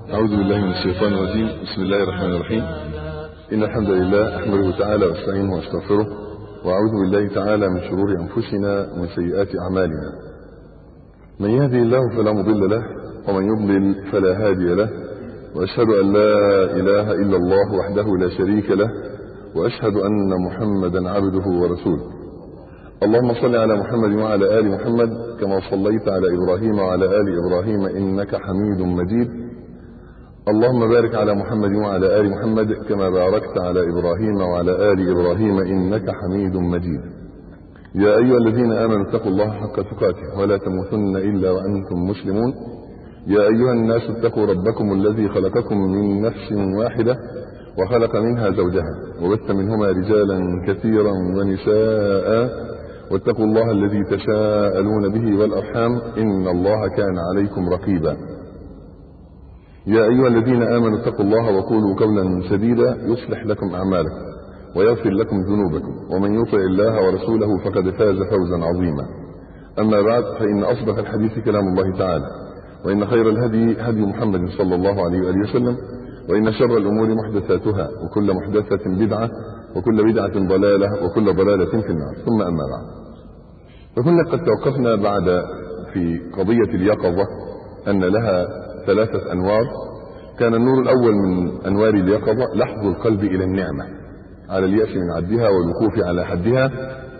أعوذ بالله من الشيطان الرجيم بسم الله الرحمن الرحيم إن الحمد لله أحمده تعالى واستعينه واستغفره وأعوذ بالله تعالى من شرور أنفسنا ومن سيئات أعمالنا من يهدي الله فلا مضل له ومن يضلل فلا هادي له وأشهد أن لا إله إلا الله وحده لا شريك له وأشهد أن محمدا عبده ورسوله اللهم صل على محمد وعلى آل محمد كما صليت على إبراهيم وعلى آل إبراهيم إنك حميد مجيد اللهم بارك على محمد وعلى آل محمد كما باركت على إبراهيم وعلى آل إبراهيم إنك حميد مجيد يا أيها الذين آمنوا اتقوا الله حق تقاته ولا تموتن إلا وأنتم مسلمون يا أيها الناس اتقوا ربكم الذي خلقكم من نفس واحدة وخلق منها زوجها وبث منهما رجالا كثيرا ونساء واتقوا الله الذي تساءلون به والأرحام إن الله كان عليكم رقيبا يا أيها الذين آمنوا اتقوا الله وقولوا قولا سديدا يصلح لكم أعمالكم ويغفر لكم ذنوبكم ومن يطع الله ورسوله فقد فاز فوزا عظيما أما بعد فإن أصدق الحديث كلام الله تعالى وإن خير الهدي هدي محمد صلى الله عليه وآله وسلم وإن شر الأمور محدثاتها وكل محدثة بدعة وكل بدعة ضلالة وكل ضلالة في النار ثم أما بعد فكنا قد توقفنا بعد في قضية اليقظة أن لها ثلاثة أنوار كان النور الأول من أنوار اليقظة لحظ القلب إلى النعمة على اليأس من عدها والوقوف على حدها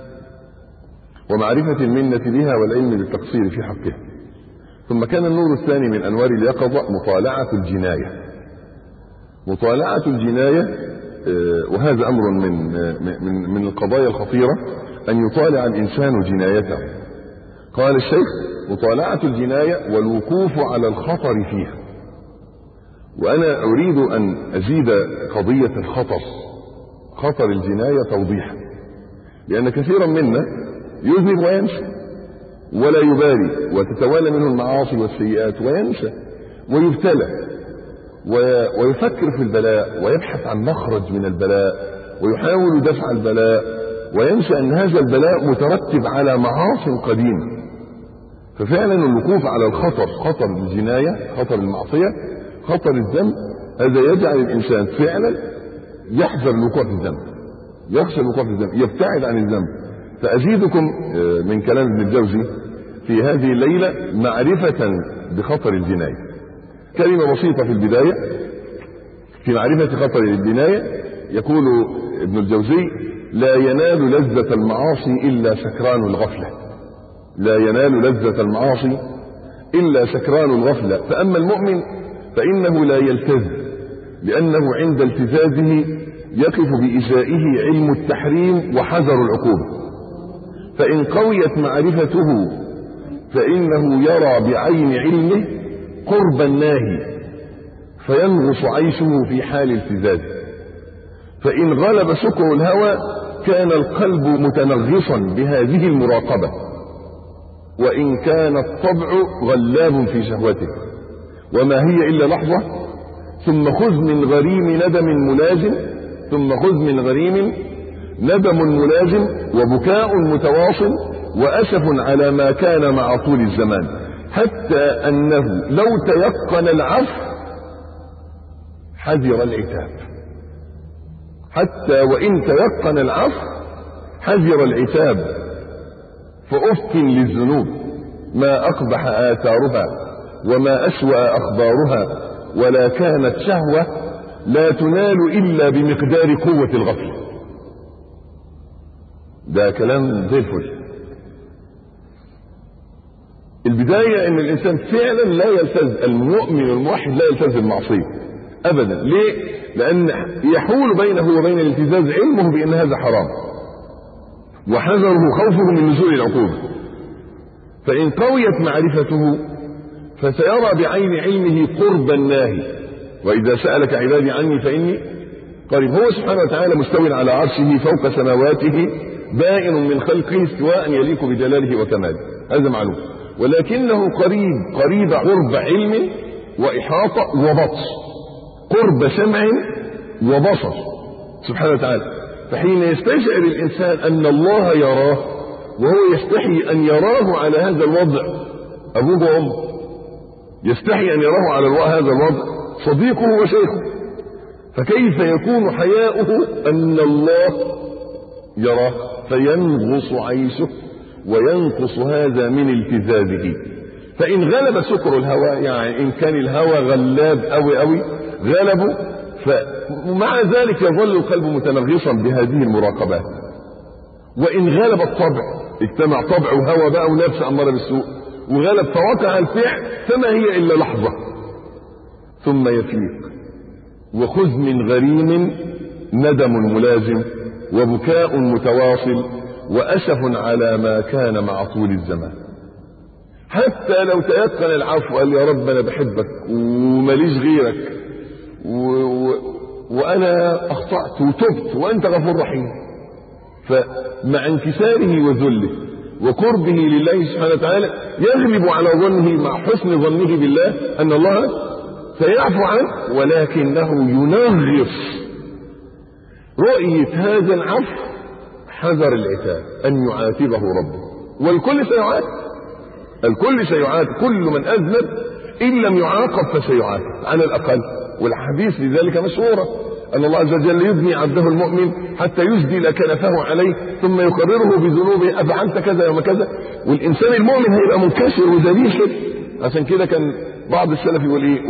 ومعرفة المنة بها والعلم بالتقصير في حقها ثم كان النور الثاني من أنوار اليقظة مطالعة الجناية مطالعة الجناية وهذا أمر من من من القضايا الخطيرة أن يطالع الإنسان جنايته قال الشيخ مطالعة الجناية والوقوف على الخطر فيها وأنا أريد أن أزيد قضية الخطر خطر الجناية توضيحا لأن كثيرا منا يذنب وينسى ولا يبالي وتتوالى منه المعاصي والسيئات وينسى ويبتلى ويفكر في البلاء ويبحث عن مخرج من البلاء ويحاول دفع البلاء وينسى أن هذا البلاء مترتب على معاصي قديمة ففعلا الوقوف على الخطر خطر الجناية خطر المعصية خطر الذنب هذا يجعل الإنسان فعلا يحذر الوقوع في الذنب يخشى الوقوع في الذنب يبتعد عن الذنب فأزيدكم من كلام ابن الجوزي في هذه الليلة معرفة بخطر الجناية كلمة بسيطة في البداية في معرفة خطر الجناية يقول ابن الجوزي لا ينال لذة المعاصي إلا سكران الغفلة لا ينال لذة المعاصي إلا سكران الغفلة فأما المؤمن فإنه لا يلتز لأنه عند التزازه يقف بإزائه علم التحريم وحذر العقوبة فإن قويت معرفته فإنه يرى بعين علمه قرب الناهي فينغص عيشه في حال التزازه فإن غلب سكر الهوى كان القلب متنغصا بهذه المراقبة وإن كان الطبع غلاب في شهوته وما هي إلا لحظة ثم خذ من غريم ندم ملازم ثم خذ من غريم ندم ملازم وبكاء متواصل وأسف على ما كان مع طول الزمان حتى أنه لو تيقن العفو حذر العتاب حتى وإن تيقن العفو حذر العتاب فأفك للذنوب ما أقبح آثارها وما أسوأ أخبارها ولا كانت شهوة لا تنال إلا بمقدار قوة الغفلة ده كلام زي الفل البداية ان الانسان فعلا لا يلتز المؤمن الموحد لا يلتز المعصية ابدا ليه لان يحول بينه وبين الالتزاز علمه بان هذا حرام وحذره خوفه من نزول العقوبة فان قويت معرفته فسيرى بعين علمه قرب الناهي واذا سألك عبادي عني فاني قريب هو سبحانه وتعالى مستو على عرشه فوق سماواته بائن من خلقه استواء يليق بجلاله وكماله هذا معلوم ولكنه قريب قريب قرب علم وإحاطة وبطش قرب سمع وبصر سبحانه وتعالى فحين يستشعر الإنسان أن الله يراه وهو يستحي أن يراه على هذا الوضع أبوه وأمه يستحي أن يراه على هذا الوضع صديقه وشيخه فكيف يكون حياؤه أن الله يراه فينغص عيشه وينقص هذا من التزامه فإن غلب سكر الهوى يعني إن كان الهوى غلاب أوي أوي غلبه فمع ذلك يظل القلب متنغصا بهذه المراقبات وإن غلب الطبع اجتمع طبع وهوى بقى ونفس أمارة بالسوء وغلب فوقع الفعل فما هي إلا لحظة ثم يفيق وخذ من غريم ندم ملازم وبكاء متواصل وأسف على ما كان مع طول الزمان حتى لو تيقن العفو قال يا رب أنا بحبك ومليش غيرك و... و... وأنا أخطأت وتبت وأنت غفور رحيم فمع انكساره وذله وقربه لله سبحانه وتعالى يغلب على ظنه مع حسن ظنه بالله أن الله سيعفو عنه ولكنه ينغص رؤية هذا العفو حذر العتاب أن يعاتبه ربه والكل سيعاتب الكل سيعاتب كل من أذنب إن لم يعاقب فسيعاتب على الأقل والحديث لذلك مشهورة أن الله عز وجل يبني عبده المؤمن حتى يسدل كنفه عليه ثم يقرره بذنوبه أفعلت كذا يوم كذا والإنسان المؤمن هيبقى منكسر وذليل كده عشان كده كان بعض السلف يقول ايه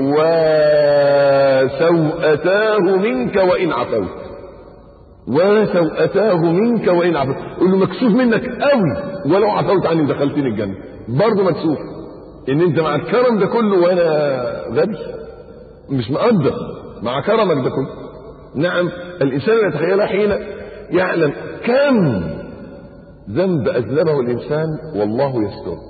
وسوءتاه منك وإن عفوت وسوءتاه منك وإن عفوت يقول له مكسوف منك قوي ولو عفوت عني دخلتني الجنة برضه مكسوف ان انت مع الكرم ده كله وانا غبي مش مقدر مع كرمك ده كله نعم الانسان يتخيلها حين يعلم كم ذنب اذنبه الانسان والله يستر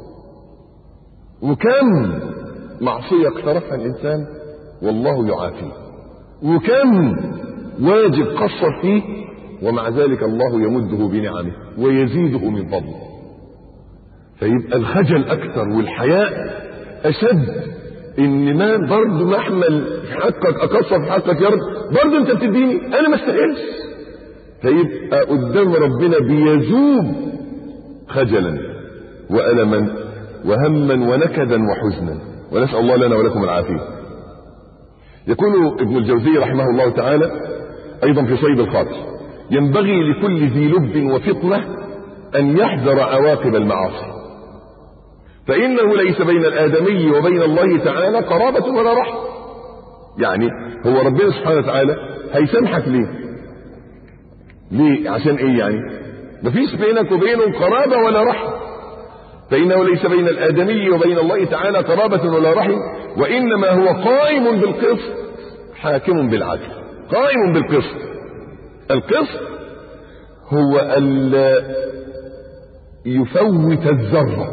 وكم معصيه اقترفها الانسان والله يعافيه وكم واجب قصر فيه ومع ذلك الله يمده بنعمه ويزيده من فضله فيبقى الخجل اكثر والحياء اشد ان ما برضه محمل في حقك اقصر في حقك يا رب برضه انت بتديني انا ما استاهلش فيبقى قدام ربنا بيذوب خجلا والما وهما ونكدا وحزنا ونسال الله لنا ولكم العافيه يقول ابن الجوزي رحمه الله تعالى ايضا في صيد الخاطر ينبغي لكل ذي لب وفطنه ان يحذر عواقب المعاصي فإنه ليس بين الآدمي وبين الله تعالى قرابة ولا رحمة يعني هو ربنا سبحانه وتعالى هيسامحك ليه ليه عشان ايه يعني مفيش بينك وبينه قرابة ولا رحمة فإنه ليس بين الآدمي وبين الله تعالى قرابة ولا رحم وإنما هو قائم بالقسط حاكم بالعدل قائم بالقسط القسط هو ألا يفوت الذره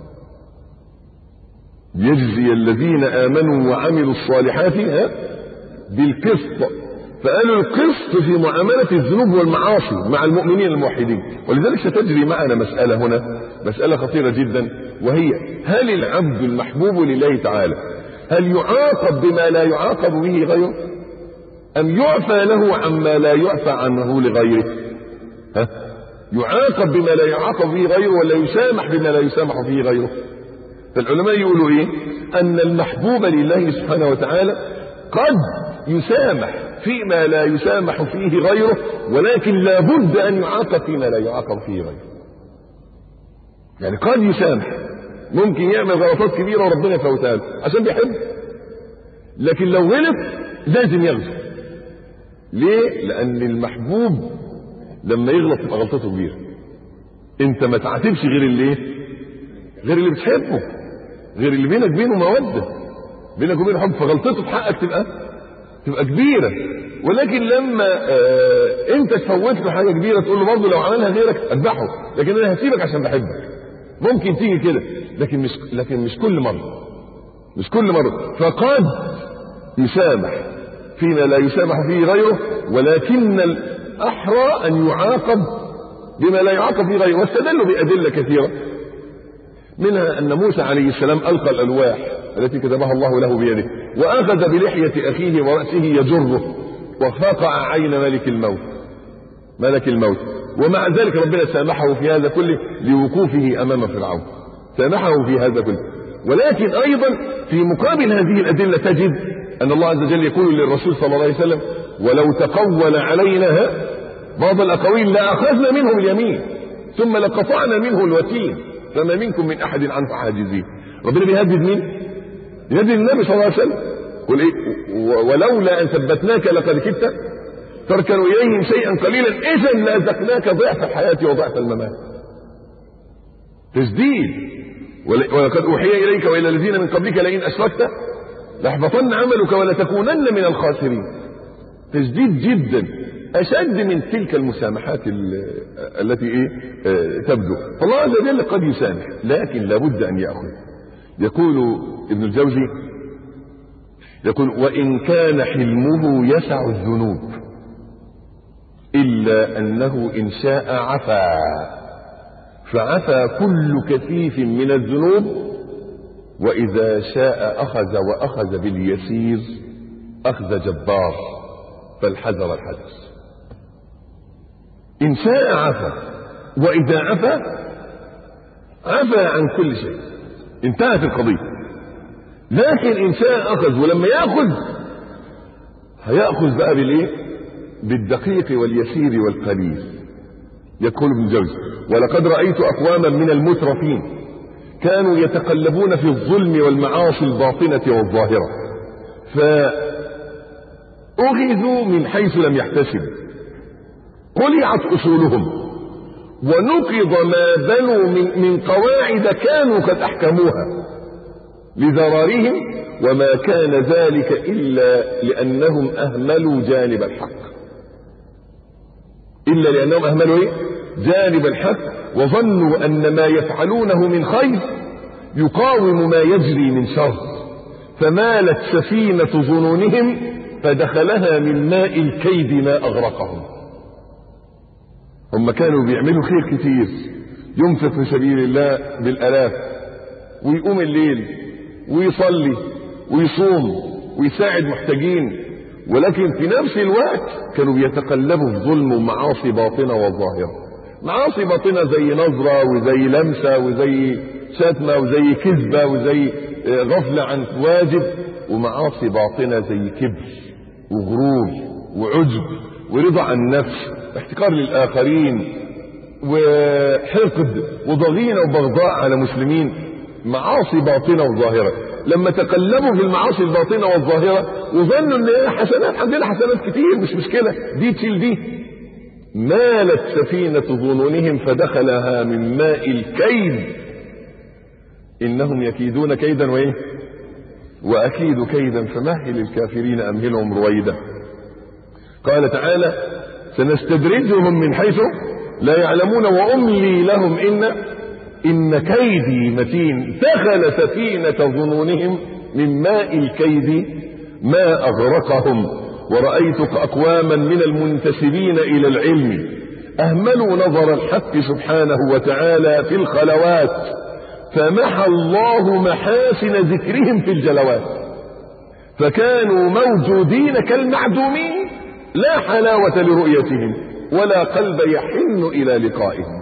يجزي الذين امنوا وعملوا الصالحات ها بالقسط فقالوا القسط في معاملة الذنوب والمعاصي مع المؤمنين الموحدين ولذلك ستجري معنا مسألة هنا مسألة خطيرة جدا وهي هل العبد المحبوب لله تعالى هل يعاقب بما لا يعاقب به غيره أم يعفى له عما لا يعفى عنه لغيره ها؟ يعاقب بما لا يعاقب به غيره ولا يسامح بما لا يسامح به غيره فالعلماء يقولوا ايه ان المحبوب لله سبحانه وتعالى قد يسامح فيما لا يسامح فيه غيره ولكن لا بد ان يعاقب فيما لا يعاقب فيه غيره يعني قد يسامح ممكن يعمل غلطات كبيره وربنا يفوتها له عشان بيحب لكن لو غلط لازم يغفر ليه لان المحبوب لما يغلط تبقى غلطته كبيره انت ما تعاتبش غير اللي ايه غير اللي بتحبه غير اللي بينك وبينه موده بينك وبينه حب فغلطته في حقك تبقى تبقى كبيره ولكن لما آه انت تفوت له حاجه كبيره تقول له برضه لو عملها غيرك اذبحه لكن انا هسيبك عشان بحبك ممكن تيجي كده لكن مش لكن مش كل مره مش كل مره فقد يسامح فيما لا يسامح فيه غيره ولكن الاحرى ان يعاقب بما لا يعاقب فيه غيره واستدلوا بادله كثيره منها أن موسى عليه السلام ألقى الألواح التي كتبها الله له بيده وأخذ بلحية أخيه ورأسه يجره وفقع عين ملك الموت ملك الموت ومع ذلك ربنا سامحه في هذا كله لوقوفه أمام فرعون سامحه في هذا كله ولكن أيضا في مقابل هذه الأدلة تجد أن الله عز وجل يقول للرسول صلى الله عليه وسلم ولو تقول علينا بعض الأقاويل لأخذنا منه اليمين ثم لقطعنا منه الوتين فما منكم من أحد عنه حاجزين ربنا بيهدد مين؟ بيهدد النبي صلى الله عليه وسلم قل إيه ولولا أن ثبتناك لقد كدت تركن إليهم شيئا قليلا إذا لأذقناك ضعف الحياة وضعف الممات تجديد ولقد أوحي إليك وإلى الذين من قبلك لئن أشركت ليحبطن عملك ولتكونن من الخاسرين تجديد جدا أشد من تلك المسامحات التي إيه آه تبدو فالله عز وجل قد يسامح لكن لابد أن يأخذ يقول ابن الجوزي يقول وإن كان حلمه يسع الذنوب إلا أنه إن شاء عفا فعفى كل كثيف من الذنوب وإذا شاء أخذ وأخذ باليسير أخذ جبار فالحذر الحذر إن شاء عفا وإذا عفا عفا عن كل شيء انتهت القضية لكن إن شاء أخذ ولما يأخذ هيأخذ بقى بالإيه؟ بالدقيق واليسير والقليل يقول ابن جوزي ولقد رأيت أقواما من المترفين كانوا يتقلبون في الظلم والمعاصي الباطنة والظاهرة فأغذوا من حيث لم يحتسبوا قلعت أصولهم ونقض ما بنوا من, من قواعد كانوا قد أحكموها لضررهم وما كان ذلك إلا لأنهم أهملوا جانب الحق إلا لأنهم أهملوا إيه؟ جانب الحق وظنوا أن ما يفعلونه من خير يقاوم ما يجري من شر فمالت سفينة ظنونهم فدخلها من ماء الكيد ما أغرقهم هم كانوا بيعملوا خير كتير ينفق في سبيل الله بالآلاف ويقوم الليل ويصلي ويصوم ويساعد محتاجين ولكن في نفس الوقت كانوا بيتقلبوا في ظلم ومعاصي باطنة وظاهرة معاصي باطنة زي نظرة وزي لمسة وزي شتمة وزي كذبة وزي غفلة عن واجب ومعاصي باطنة زي كبر وغرور وعجب ورضا عن النفس احتقار للآخرين وحقد وضغينة وبغضاء على مسلمين معاصي باطنة وظاهرة لما تقلبوا في المعاصي الباطنة والظاهرة وظنوا ان هي حسنات عندنا حسنات كتير مش مشكلة دي تشيل دي مالت سفينة ظنونهم فدخلها من ماء الكيد انهم يكيدون كيدا وايه واكيد كيدا فمهل الكافرين امهلهم رويدا قال تعالى سنستدرجهم من حيث لا يعلمون واملي لهم ان ان كيدي متين دخل سفينة ظنونهم من ماء الكيد ما اغرقهم ورأيت اقواما من المنتسبين الى العلم اهملوا نظر الحق سبحانه وتعالى في الخلوات فمحى الله محاسن ذكرهم في الجلوات فكانوا موجودين كالمعدومين لا حلاوة لرؤيتهم ولا قلب يحن الى لقائهم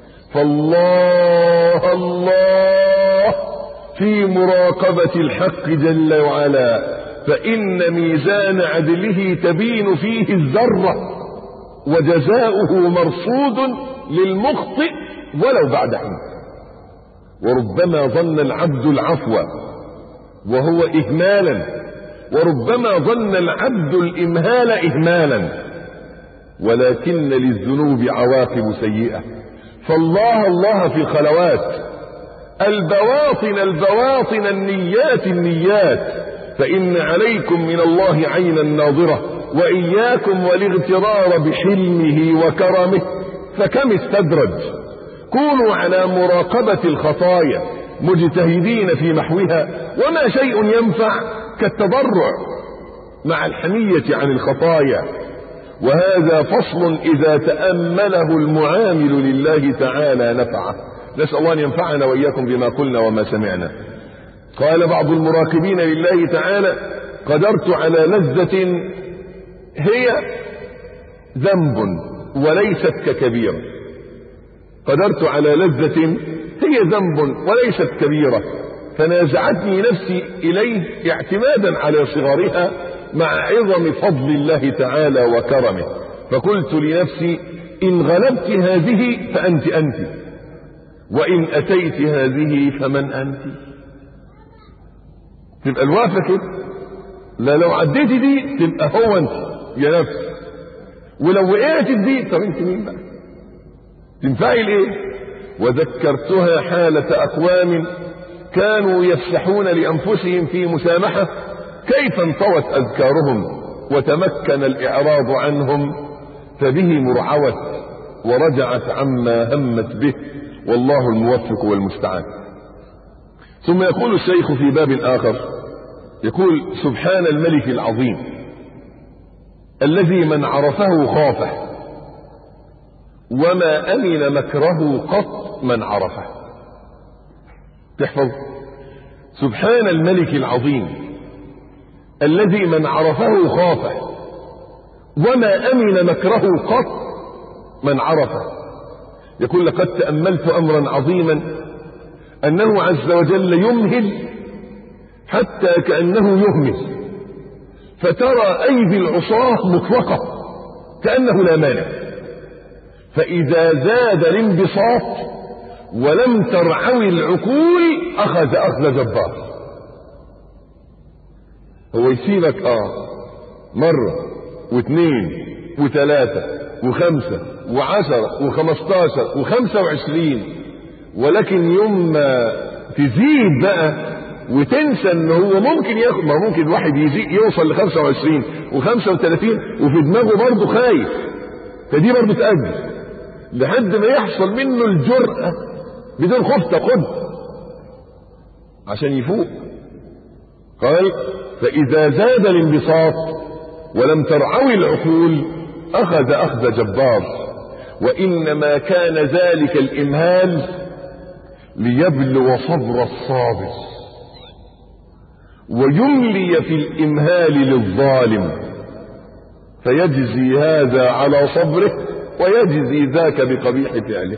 فالله الله في مراقبة الحق جل وعلا فإن ميزان عدله تبين فيه الذرة وجزاؤه مرصود للمخطئ ولو بعد حين وربما ظن العبد العفو وهو إهمالا وربما ظن العبد الإمهال إهمالا ولكن للذنوب عواقب سيئة فالله الله في الخلوات البواطن البواطن النيات النيات فإن عليكم من الله عينا ناظرة وإياكم والاغترار بحلمه وكرمه فكم استدرج كونوا على مراقبة الخطايا مجتهدين في محوها وما شيء ينفع كالتضرع مع الحمية عن الخطايا وهذا فصل إذا تأمله المعامل لله تعالى نفعه نسأل الله أن ينفعنا وإياكم بما قلنا وما سمعنا قال بعض المراقبين لله تعالى قدرت على لذة هي ذنب وليست ككبيرة قدرت على لذة هي ذنب وليست كبيرة فنازعتني نفسي إليه اعتمادا على صغرها مع عظم فضل الله تعالى وكرمه فقلت لنفسي إن غلبت هذه فأنت أنت وإن أتيت هذه فمن أنت تبقى الوقفة كده لا لو عديت دي تبقى هو أنت يا نفس ولو وقعت دي طب أنت مين بقى تنفعي لإيه وذكرتها حالة أقوام كانوا يفسحون لأنفسهم في مسامحة كيف انطوت أذكارهم وتمكن الإعراض عنهم فبه مرعوت ورجعت عما همت به والله الموفق والمستعان ثم يقول الشيخ في باب آخر يقول سبحان الملك العظيم الذي من عرفه خافه وما أمن مكره قط من عرفه تحفظ سبحان الملك العظيم الذي من عرفه خافه وما أمن مكره قط من عرفه يقول لقد تأملت أمرا عظيما أنه عز وجل يمهل حتى كأنه يهمل فترى أيدي العصاة مطلقة كأنه لا مانع فإذا زاد الانبساط ولم ترعوي العقول أخذ أخذ جبار هو يسيبك آه مرة واثنين وثلاثة وخمسة وعشرة وخمستاشر وخمسة وعشرين ولكن يوم ما تزيد بقى وتنسى ان هو ممكن ياخد ما ممكن واحد يزيد يوصل ل 25 و35 وفي دماغه برضه خايف فدي برضه تأجل لحد ما يحصل منه الجرأة بدون خوف تقود عشان يفوق قال فإذا زاد الانبساط ولم ترعوي العقول أخذ أخذ جبار وإنما كان ذلك الإمهال ليبلو صبر الصابر ويملي في الإمهال للظالم فيجزي هذا على صبره ويجزي ذاك بقبيح فعله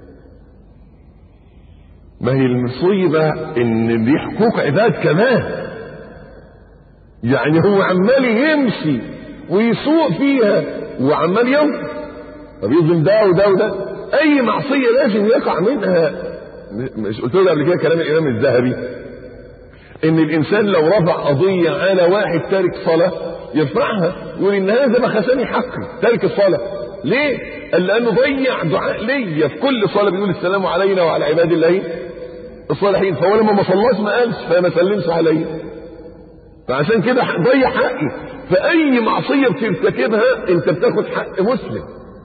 ما هي المصيبة ان دي حقوق عباد كمان يعني هو عمال يمشي ويسوق فيها وعمال يوم طب يظلم ده وده وده اي معصية لازم يقع منها مش قلت له قبل كده كلام الامام الذهبي ان الانسان لو رفع قضية على واحد تارك صلاة يرفعها يقول ان هذا بخسني حقي تارك الصلاة ليه؟ قال لانه ضيع دعاء ليا في كل صلاة بيقول السلام علينا وعلى عباد الله الصالحين فهو لما ما صلاش ما قالش فما سلمش عليا فعشان كده ضيع حقي فاي معصية بترتكبها انت بتاخد حق مسلم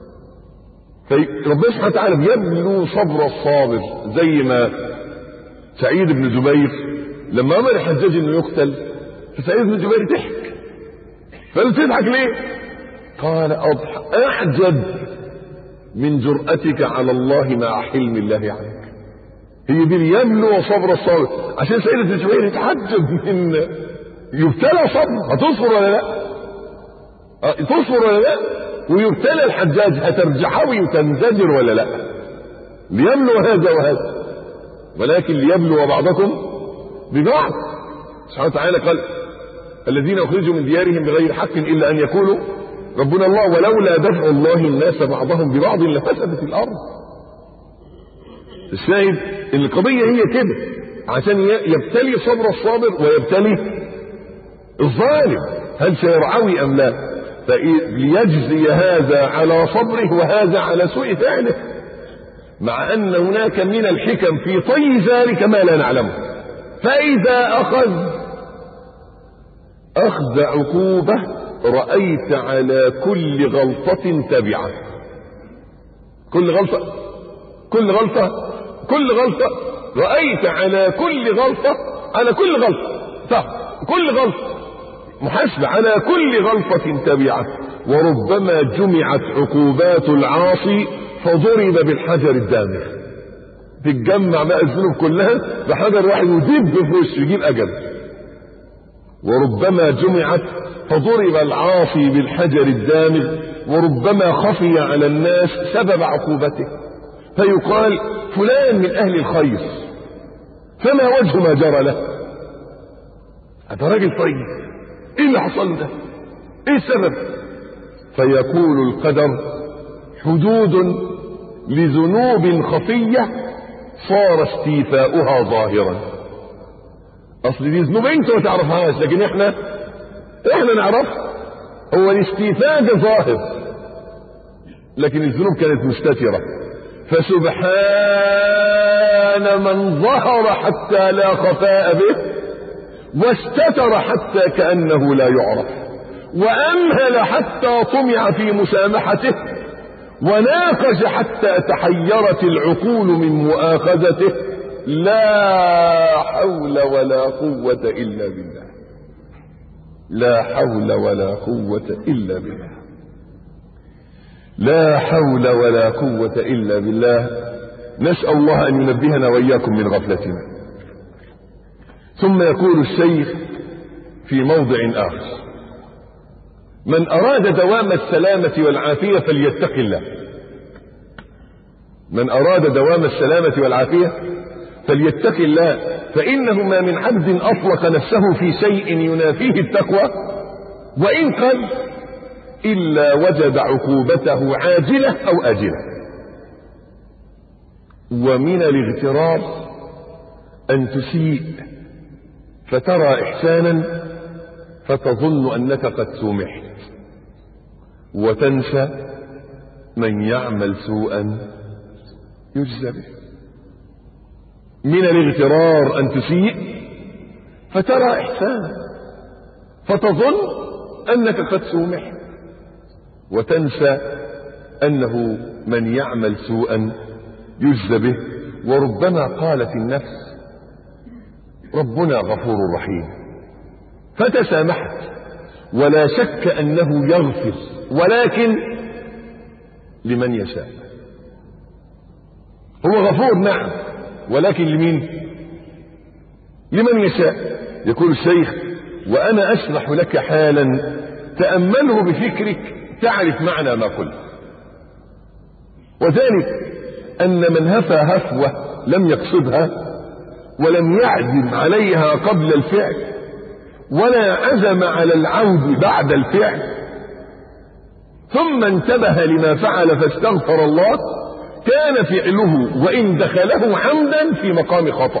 فربنا سبحانه وتعالى بيبلو صبر الصابر زي ما سعيد بن جبير لما امر الحجاج انه يقتل فسعيد بن جبير ضحك فقال تضحك ليه؟ قال اضحك اعجب من جرأتك على الله مع حلم الله عنك هي دي يبلو صبر الصابر عشان سيدة بن جبير يتعجب من يبتلى صبر هتصبر ولا لا؟ تصبر ولا لا؟ ويبتلى الحجاج هترجحوي وتنزجر ولا لا؟ ليبلو هذا وهذا ولكن ليبلو بعضكم ببعض سبحانه وتعالى قال الذين اخرجوا من ديارهم بغير حق الا ان يقولوا ربنا الله ولولا دفع الله الناس بعضهم ببعض لفسدت الارض الشاهد ان القضيه هي كده عشان يبتلي صبر الصابر ويبتلي الظالم هل سيرعوي ام لا فليجزي هذا على صبره وهذا على سوء فعله مع ان هناك من الحكم في طي ذلك ما لا نعلمه فاذا اخذ اخذ عقوبه رايت على كل غلطه تبعه كل غلطه كل غلطه كل غلطه رايت على كل غلطه على كل غلطه صح كل غلطه محاسبه على كل غلطه تبعه وربما جمعت عقوبات العاصي فضرب بالحجر الدامغ تتجمع بقى الذنوب كلها بحجر واحد ودب في وشه يجيب اجل وربما جمعت فضرب العاصي بالحجر الدامغ وربما خفي على الناس سبب عقوبته فيقال فلان من اهل الخير فما وجه ما جرى له هذا راجل طيب ايه اللي حصل له ده ايه السبب فيقول القدر حدود لذنوب خفية صار استيفاؤها ظاهرا اصل دي ذنوب انت ما تعرفهاش لكن احنا احنا نعرف هو الاستيفاء ده ظاهر لكن الذنوب كانت مستترة فسبحان من ظهر حتى لا خفاء به واستتر حتى كأنه لا يعرف وأمهل حتى طمع في مسامحته وناقش حتى تحيرت العقول من مؤاخذته لا حول ولا قوة إلا بالله لا حول ولا قوة إلا بالله لا حول ولا قوة إلا بالله نسأل الله أن ينبهنا وإياكم من غفلتنا ثم يقول الشيخ في موضع آخر من أراد دوام السلامة والعافية فليتق الله من أراد دوام السلامة والعافية فليتق الله فإنه ما من عبد أطلق نفسه في شيء ينافيه التقوى وإن قل إلا وجد عقوبته عاجلة أو آجلة ومن الاغترار أن تسيء فترى إحسانا فتظن أنك قد سومحت وتنسى من يعمل سوءا يجزى به من الاغترار أن تسيء فترى إحسانا فتظن أنك قد سومحت وتنسى أنه من يعمل سوءا يجزى به وربما قالت النفس ربنا غفور رحيم فتسامحت ولا شك أنه يغفر ولكن لمن يشاء هو غفور نعم ولكن لمين لمن يشاء يقول الشيخ وأنا أشرح لك حالا تأمله بفكرك تعرف معنى ما قلت وذلك أن من هفى هفوة لم يقصدها ولم يعزم عليها قبل الفعل ولا عزم على العود بعد الفعل ثم انتبه لما فعل فاستغفر الله كان فعله وإن دخله عمدا في مقام خطأ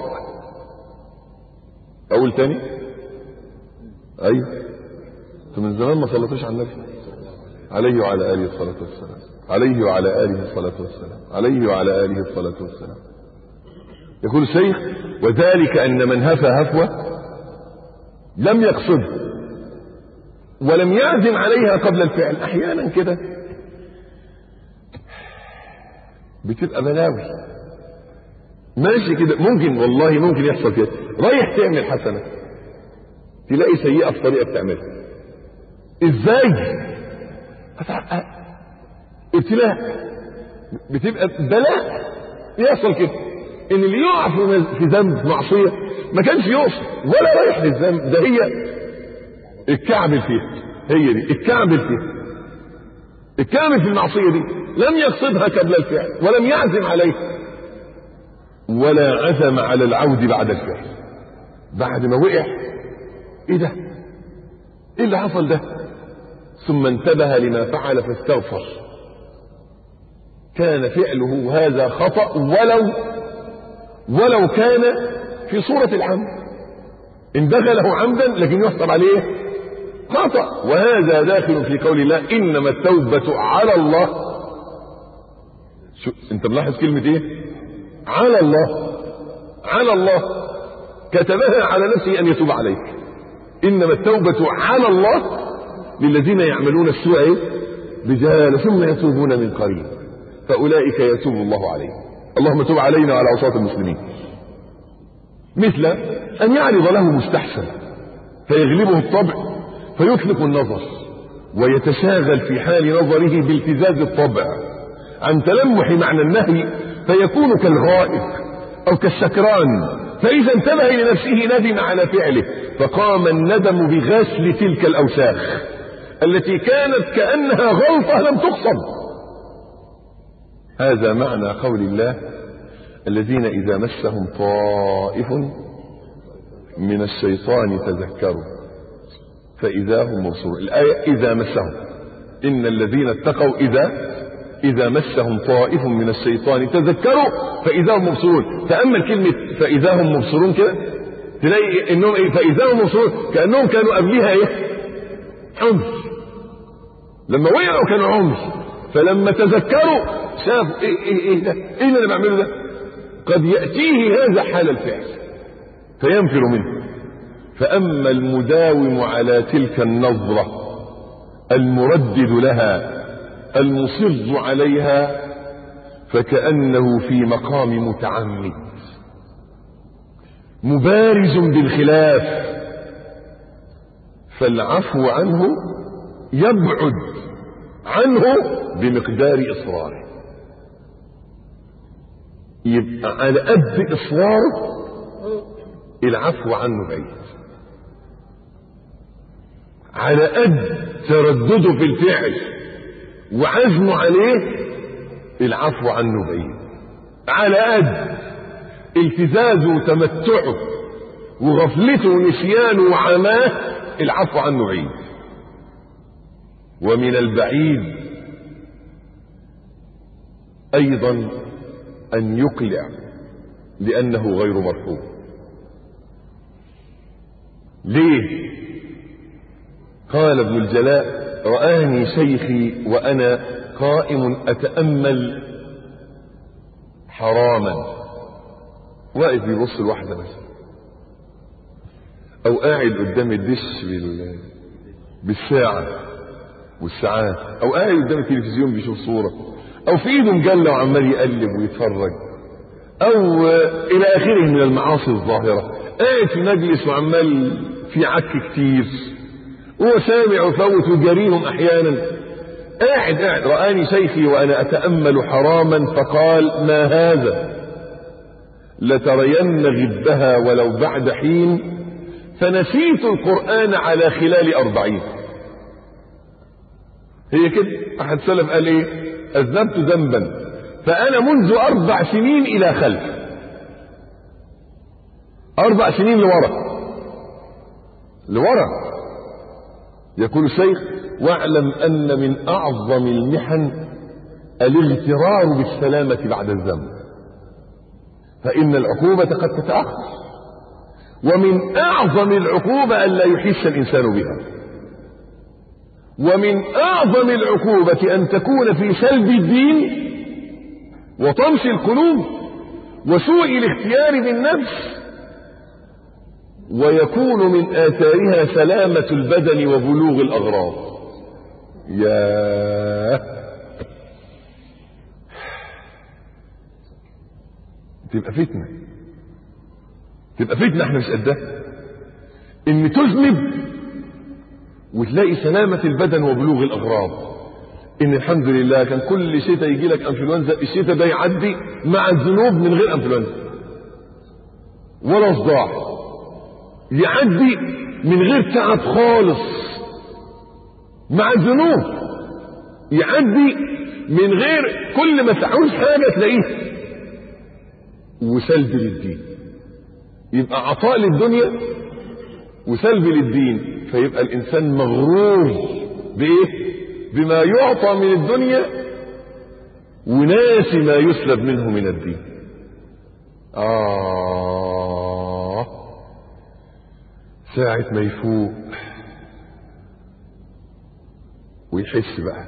أقول تاني أيوه أنتوا من زمان ما صليتوش على النبي عليه وعلى آله الصلاة والسلام عليه وعلى آله الصلاة والسلام عليه وعلى آله الصلاة والسلام يقول الشيخ وذلك أن من هفى هفوة لم يقصده ولم يعزم عليها قبل الفعل أحيانا كده بتبقى بلاوي ماشي كده ممكن والله ممكن يحصل كده رايح تعمل حسنة تلاقي سيئة في طريقة بتعملها ازاي هتعقد ابتلاء بتبقى بلاء يحصل كده ان اللي يقع في ذنب معصيه ما كانش يقصد ولا رايح للذنب ده هي الكعبل فيها هي دي الكعبل فيها الكامل في المعصيه دي لم يقصدها قبل الفعل ولم يعزم عليها ولا عزم على العود بعد الفعل بعد ما وقع ايه ده ايه اللي حصل ده ثم انتبه لما فعل فاستغفر كان فعله هذا خطأ ولو ولو كان في صورة العمد إن دخله عمدا لكن يحسب عليه خطأ وهذا داخل في قول الله إنما التوبة على الله شو انت ملاحظ كلمة ايه على الله على الله كتبها على نفسه ان يتوب عليك انما التوبة على الله للذين يعملون السوء ايه بجهالة ثم يتوبون من قريب فاولئك يتوب الله عليهم اللهم تب علينا وعلى عصاة المسلمين مثل ان يعرض له مستحسن فيغلبه الطبع فيطلق النظر ويتشاغل في حال نظره بالتزاز الطبع عن تلمح معنى النهي فيكون كالغائب او كالسكران فاذا انتبه الى نفسه ندم على فعله فقام الندم بغسل تلك الاوساخ التي كانت كانها غلطه لم تقصد هذا معنى قول الله الذين إذا مسهم طائف من الشيطان تذكروا فإذا هم مبصرون الآية إذا مسهم إن الذين اتقوا إذا إذا مسهم طائف من الشيطان تذكروا فإذا هم مبصرون تأمل كلمة فإذا هم مبصرون كده تلاقي إنهم إيه فإذا هم مبصرون كأنهم كانوا قبلها إيه عمر لما وقعوا كانوا عمر فلما تذكروا شافوا إيه إيه إيه ده إيه اللي أنا بعمله ده قد يأتيه هذا حال الفعل فينفر منه فأما المداوم على تلك النظرة المردد لها المصر عليها فكأنه في مقام متعمد مبارز بالخلاف فالعفو عنه يبعد عنه بمقدار إصراره يبقى على قد إصراره العفو عنه بعيد على قد تردده في الفعل وعزمه عليه العفو عنه بعيد على قد التزازه وتمتعه وغفلته ونسيانه وعماه العفو عنه بعيد ومن البعيد ايضا ان يقلع لانه غير مرحوم ليه قال ابن الجلاء رآني شيخي وأنا قائم أتأمل حراما واقف بيبص لواحدة بس أو قاعد قدام الدش بال... بالساعة والساعات أو قاعد قدام التلفزيون بيشوف صورة أو في إيده مجلة وعمال يقلب ويتفرج أو إلى آخره من المعاصي الظاهرة قاعد في مجلس وعمال في عك كتير هو سامع وفوت وجريهم احيانا قاعد قاعد رآني شيخي وانا اتأمل حراما فقال ما هذا لترين غبها ولو بعد حين فنسيت القرآن على خلال أربعين هي كده أحد سلف قال إيه أذنبت ذنبا فأنا منذ أربع سنين إلى خلف أربع سنين لورا لورا يقول الشيخ واعلم ان من اعظم المحن الاغترار بالسلامة بعد الذنب فان العقوبة قد تتأخر ومن اعظم العقوبة ان لا يحس الانسان بها ومن اعظم العقوبة ان تكون في سلب الدين وطمس القلوب وسوء الاختيار بالنفس ويكون من آثارها سلامة البدن وبلوغ الأغراض يا تبقى فتنة تبقى فتنة احنا مش قدها ان تذنب وتلاقي سلامة البدن وبلوغ الأغراض ان الحمد لله كان كل شتاء يجي لك انفلونزا الشتاء ده يعدي مع الذنوب من غير انفلونزا ولا صداع يعدي من غير تعب خالص مع الذنوب يعدي من غير كل ما تعوز حاجة تلاقيه وسلب للدين يبقى عطاء للدنيا وسلب للدين فيبقى الإنسان مغرور بإيه بما يعطى من الدنيا وناسي ما يسلب منه من الدين آه ساعة ما يفوق ويحس بقى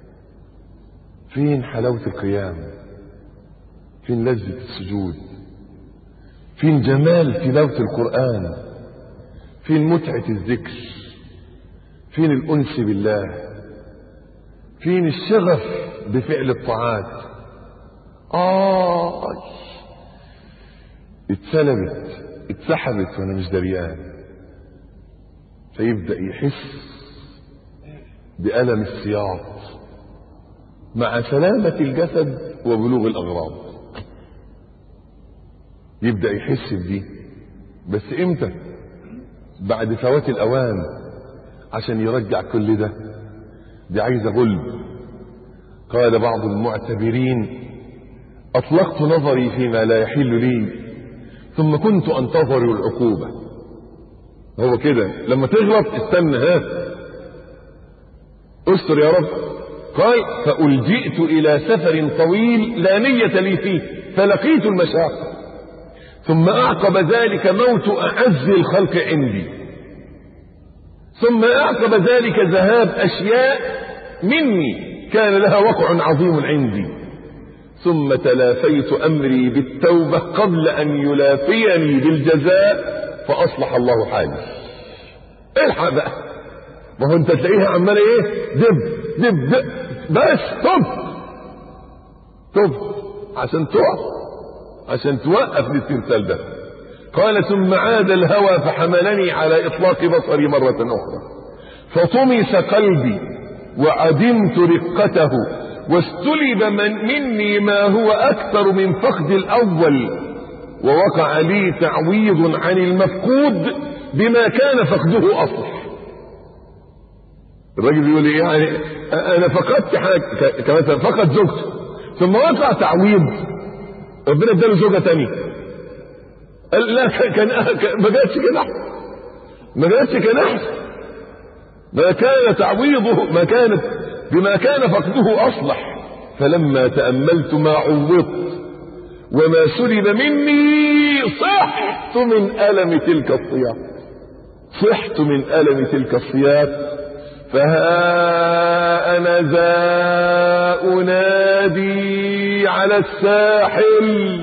فين حلاوة القيام فين لذة السجود فين جمال تلاوة القرآن فين متعة الذكر فين الأنس بالله فين الشغف بفعل الطاعات آه اتسلبت اتسحبت وانا مش دريان فيبدأ يحس بألم السياط مع سلامة الجسد وبلوغ الأغراض يبدأ يحس بدي بس امتى بعد فوات الأوان عشان يرجع كل ده دي عايزة غلب قال بعض المعتبرين أطلقت نظري فيما لا يحل لي ثم كنت أنتظر العقوبة هو كده لما تغلط استنى ها استر يا رب قال فألجئت إلى سفر طويل لا نية لي فيه فلقيت المشاق ثم أعقب ذلك موت أعز الخلق عندي ثم أعقب ذلك ذهاب أشياء مني كان لها وقع عظيم عندي ثم تلافيت أمري بالتوبة قبل أن يلافيني بالجزاء فأصلح الله حالي الحق بقى ما هو انت تلاقيها عماله ايه دب دب دب بس طب طب عشان تقع عشان توقف الاسترسال ده قال ثم عاد الهوى فحملني على اطلاق بصري مرة اخرى فطمس قلبي وعدمت رقته واستلب من مني ما هو اكثر من فقد الاول ووقع لي تعويض عن المفقود بما كان فقده اصلح الراجل بيقول ايه يعني انا فقدت حاجه كمثلا فقد زوجته ثم وقع تعويض ربنا اداله زوجه تانية قال لا كان ما جاتش كده ما جاتش كان احسن ما كان تعويضه ما كانت بما كان فقده اصلح فلما تاملت ما عوضت وما سلب مني صحت من الم تلك الصياط صحت من الم تلك الصياط فها انا ذا انادي على الساحل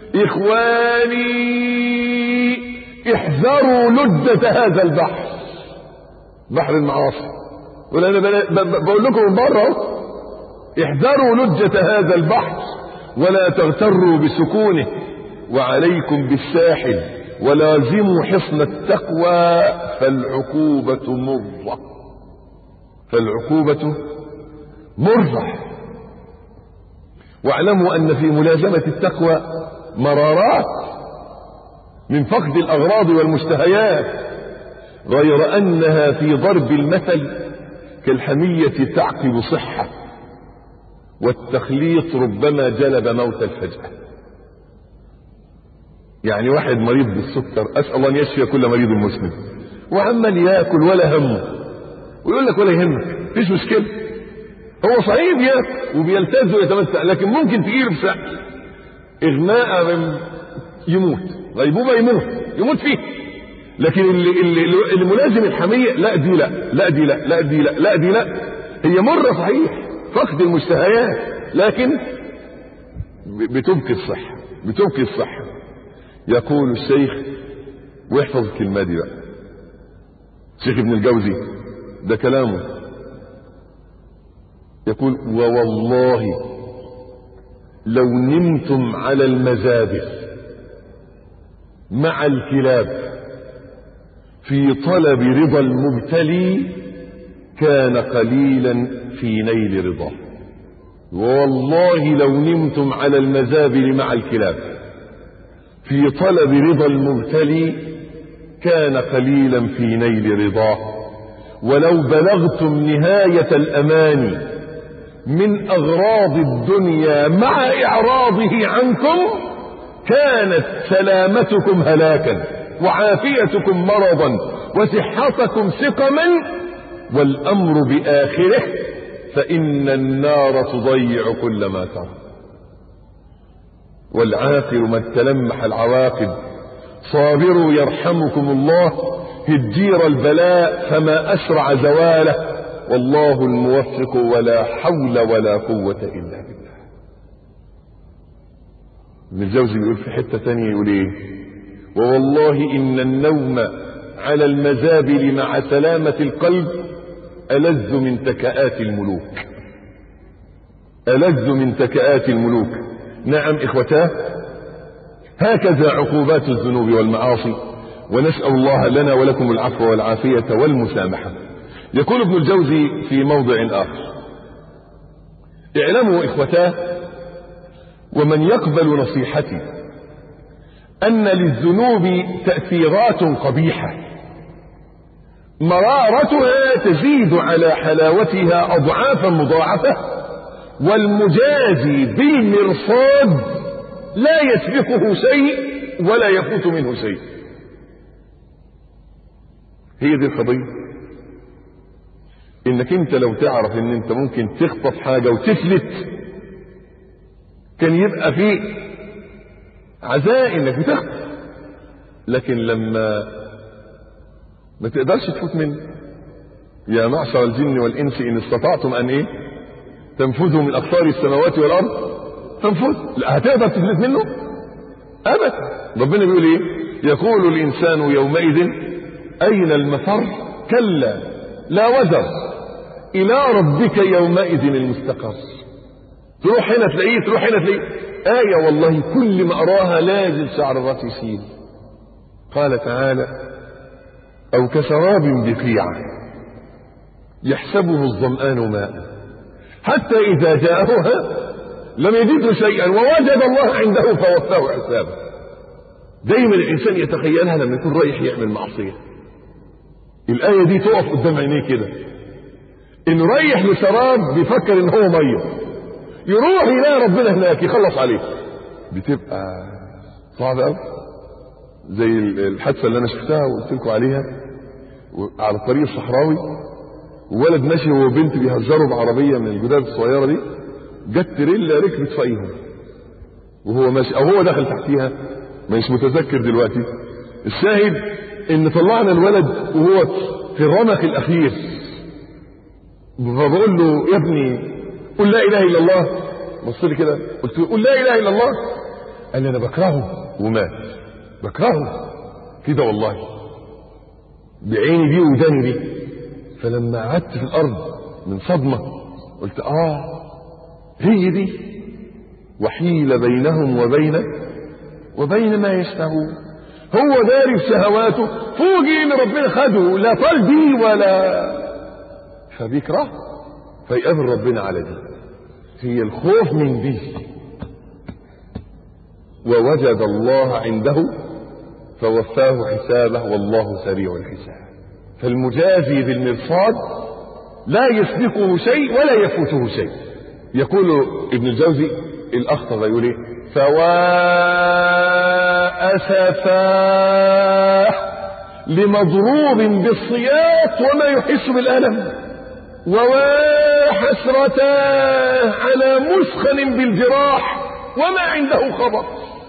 اخواني احذروا لجة هذا البحر بحر المعاصي ولا انا بقول لكم من بره احذروا لجة هذا البحر ولا تغتروا بسكونه وعليكم بالساحل ولازموا حصن التقوى فالعقوبة مرة فالعقوبة مرة واعلموا ان في ملازمة التقوى مرارات من فقد الاغراض والمشتهيات غير انها في ضرب المثل كالحمية تعقب صحة والتخليط ربما جلب موت الفجأة يعني واحد مريض بالسكر اسأل الله ان يشفي كل مريض مسلم وعمال ياكل ولا همه ويقول لك ولا يهمك مفيش مشكلة هو صحيح بياكل وبيلتز ويتمتع لكن ممكن تجيله بسهل اغماء من يموت غيبوبة يموت يموت فيه لكن اللي, اللي, اللي ملازم الحمية لا دي لا لا دي لا لا دي لا لا دي لا هي مرة صحيح فقد المشتهيات لكن بتبكي الصحة بتبكي الصحة يقول الشيخ واحفظ الكلمة دي بقى الشيخ ابن الجوزي ده كلامه يقول ووالله لو نمتم على المزابل مع الكلاب في طلب رضا المبتلي كان قليلا في نيل رضاه والله لو نمتم على المزابل مع الكلاب في طلب رضا المبتلي كان قليلا في نيل رضاه ولو بلغتم نهاية الأمان من أغراض الدنيا مع إعراضه عنكم كانت سلامتكم هلاكا وعافيتكم مرضا وصحتكم سقما والأمر بآخره فإن النار تضيع كل ما ترى والعاقل من تلمح العواقب صابروا يرحمكم الله هجير البلاء فما أسرع زواله والله الموفق ولا حول ولا قوة إلا بالله ابن الجوزي بيقول في حتة ثانية يقول ايه ووالله إن النوم على المزابل مع سلامة القلب ألذ من تكآت الملوك ألذ من تكآت الملوك نعم إخوتاه هكذا عقوبات الذنوب والمعاصي ونسأل الله لنا ولكم العفو والعافية والمسامحة يقول ابن الجوزي في موضع آخر اعلموا إخوتاه ومن يقبل نصيحتي أن للذنوب تأثيرات قبيحة مرارتها تزيد على حلاوتها أضعافا مضاعفة والمجازي بالمرصاد لا يسبقه شيء ولا يفوت منه شيء هي دي القضية انك انت لو تعرف ان انت ممكن تخطف حاجة وتفلت كان يبقى في عزاء انك بتخطف لكن لما ما تقدرش تفوت منه يا معشر الجن والانس ان استطعتم ان ايه تنفذوا من اقطار السماوات والارض تنفذ لا هتقدر تفلت منه ابدا ربنا بيقول ايه يقول الانسان يومئذ اين المفر كلا لا وزر الى ربك يومئذ المستقر تروح هنا تلاقيه تروح هنا تلاقيه آية والله كل ما أراها لازم شعر الرأس يشيل قال تعالى أو كسراب بقيعة يحسبه الظمآن ماء حتى إذا جاءه لم يجده شيئا ووجد الله عنده فوفاه حسابه دايما الإنسان يتخيلها لما يكون رايح يعمل معصية الآية دي تقف قدام عينيه كده إنه رايح لشراب بيفكر إن هو مية يروح يلاقي ربنا هناك يخلص عليه بتبقى صعبة قوي زي الحادثة اللي أنا شفتها وقلت لكم عليها على الطريق الصحراوي وولد ماشي هو وبنت بيهزروا بعربية من الجداد الصغيرة دي جت تريلا ركبت فوقيهم وهو ماشي أو هو دخل تحتيها مش متذكر دلوقتي الشاهد إن طلعنا الولد وهو في الرمق الأخير فبقول له يا ابني قل لا اله الا الله بص لي كده قلت له قل لا اله الا الله قال لي انا بكرهه ومات بكرهه كده والله بعيني دي وداني دي فلما قعدت في الارض من صدمه قلت اه هي دي وحيل بينهم وبين وبين ما يشتهون هو داري في شهواته فوجئ ان ربنا خده لا طال بيه ولا فبيكرهه فيقابل ربنا على دي هي الخوف من دي ووجد الله عنده فوفاه حسابه والله سريع الحساب فالمجازي بالمرصاد لا يسبقه شيء ولا يفوته شيء يقول ابن الجوزي الاخطر يقول ايه فوا اسفاه لمضروب بالصياط وما يحس بالالم ووا حسرتاه على مسخن بالجراح وما عنده خبر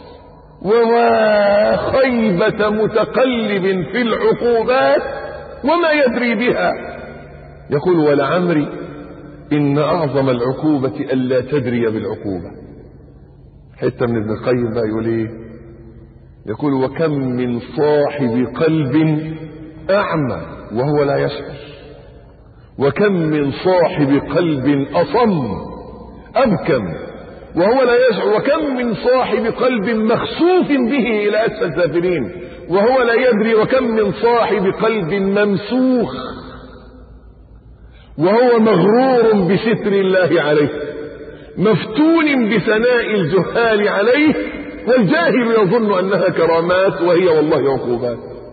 ووا خيبة متقلب في العقوبات وما يدري بها يقول ولعمري إن أعظم العقوبة ألا تدري بالعقوبة حتة من ابن القيم بقى يقول إيه يقول وكم من صاحب قلب أعمى وهو لا يشعر وكم من صاحب قلب أصم أبكم وهو لا يشعر وكم من صاحب قلب مخسوف به إلى أسفل السافلين وهو لا يدري وكم من صاحب قلب ممسوخ وهو مغرور بستر الله عليه مفتون بثناء الجهال عليه والجاهل يظن أنها كرامات وهي والله عقوبات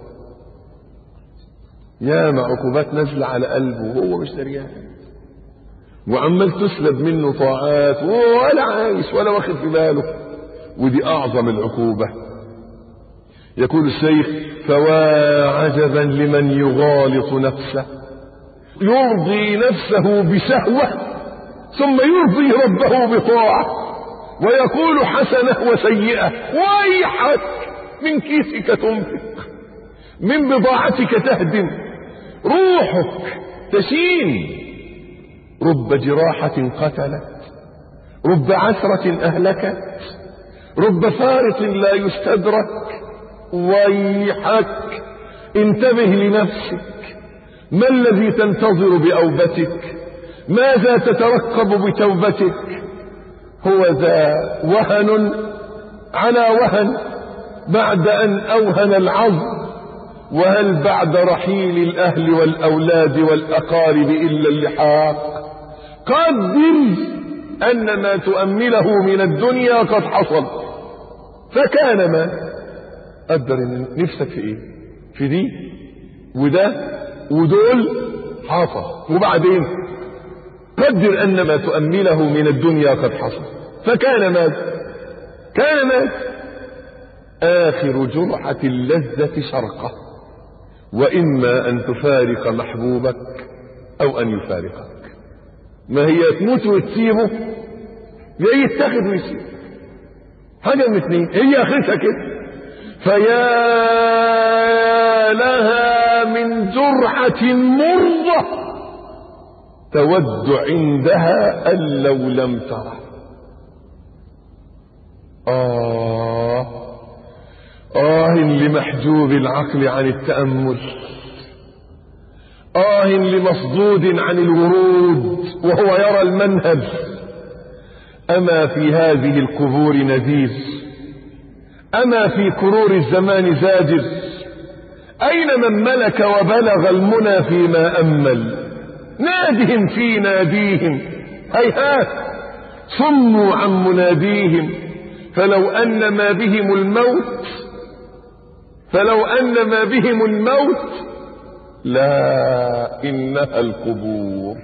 ياما عقوبات نازلة على قلبه وهو مش دريان وعمال تسلب منه طاعات ولا عايش ولا واخد في باله ودي أعظم العقوبة يقول الشيخ فوا عجبا لمن يغالط نفسه يرضي نفسه بشهوة ثم يرضي ربه بطاعة ويقول حسنة وسيئة ويحك من كيسك تنفق من بضاعتك تهدم روحك تشين رب جراحة قتلت رب عثرة أهلكت رب فارق لا يستدرك ويحك انتبه لنفسك ما الذي تنتظر بأوبتك ماذا تترقب بتوبتك هو ذا وهن على وهن بعد أن أوهن العظم وهل بعد رحيل الأهل والأولاد والأقارب إلا اللحاق قدر أن ما تؤمله من الدنيا قد حصل فكان ما قدر إن نفسك في إيه في دي وده ودول حصل وبعدين قدر أن ما تؤمله من الدنيا قد حصل فكان ماذا كان ماذا آخر جرعة اللذة شرقة وإما أن تفارق محبوبك أو أن يفارقك ما هي تموت وتسيبه يا يتخذ ويسيب حاجة من اثنين هي آخرتها كده فيا لها من جرعة مرة تود عندها أن لو لم تره آه آه لمحجوب العقل عن التأمل آه لمصدود عن الورود وهو يرى المنهج أما في هذه القبور نذير أما في كرور الزمان زاجر أين من ملك وبلغ المنى فيما أمل نادهم في ناديهم هيهات صموا عن مناديهم فلو أن ما بهم الموت فلو أن ما بهم الموت لا إنها القبور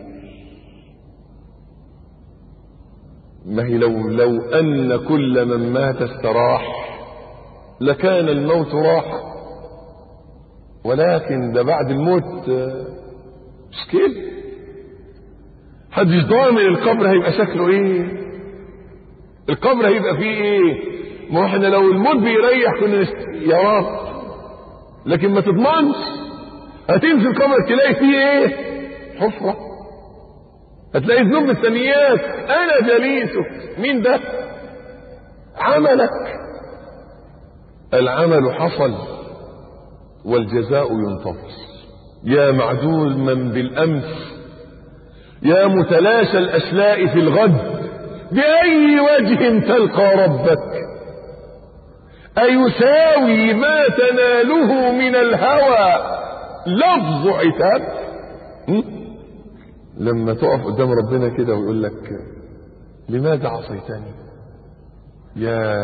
ما هي لو لو أن كل من مات استراح لكان الموت راحة ولكن ده بعد الموت مش كده حدش ضامن القبر هيبقى شكله ايه القبر هيبقى فيه ايه ما احنا لو الموت بيريح كنا نست... يا رب لكن ما تضمنش هتنزل قبر تلاقي فيه ايه حفرة هتلاقي ذنوب الثانيات انا جليسك مين ده عملك العمل حصل والجزاء ينتظر يا معدول من بالامس يا متلاشى الاشلاء في الغد باي وجه تلقى ربك ايساوي ما تناله من الهوى لفظ عتاب لما تقف قدام ربنا كده ويقول لك لماذا عصيتني يا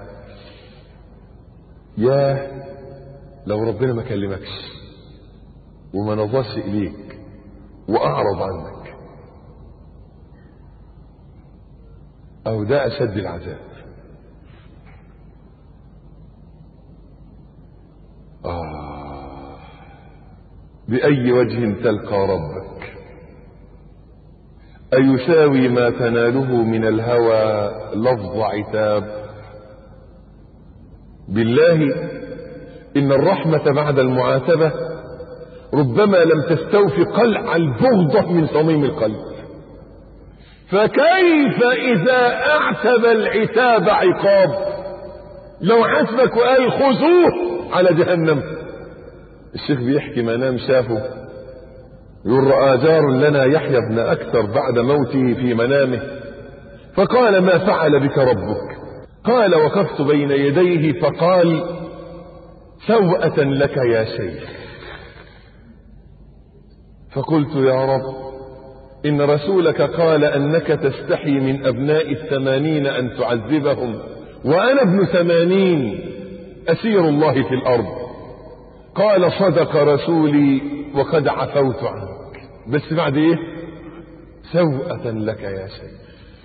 يا لو ربنا ما كلمكش وما نظرش اليك واعرض عنك او ده اشد العذاب آه بأي وجه تلقى ربك أيساوي ما تناله من الهوى لفظ عتاب بالله إن الرحمة بعد المعاتبة ربما لم تستوفي قلع البغضة من صميم القلب فكيف إذا أعتب العتاب عقاب لو حسبك وقال خذوه على جهنم الشيخ بيحكي ما نام شافه يقول رأى جار لنا يحيى بن أكثر بعد موته في منامه فقال ما فعل بك ربك قال وقفت بين يديه فقال سوءة لك يا شيخ فقلت يا رب إن رسولك قال أنك تستحي من أبناء الثمانين أن تعذبهم وأنا ابن ثمانين أسير الله في الأرض قال صدق رسولي وقد عفوت عنك بس بعد إيه سوءة لك يا شيخ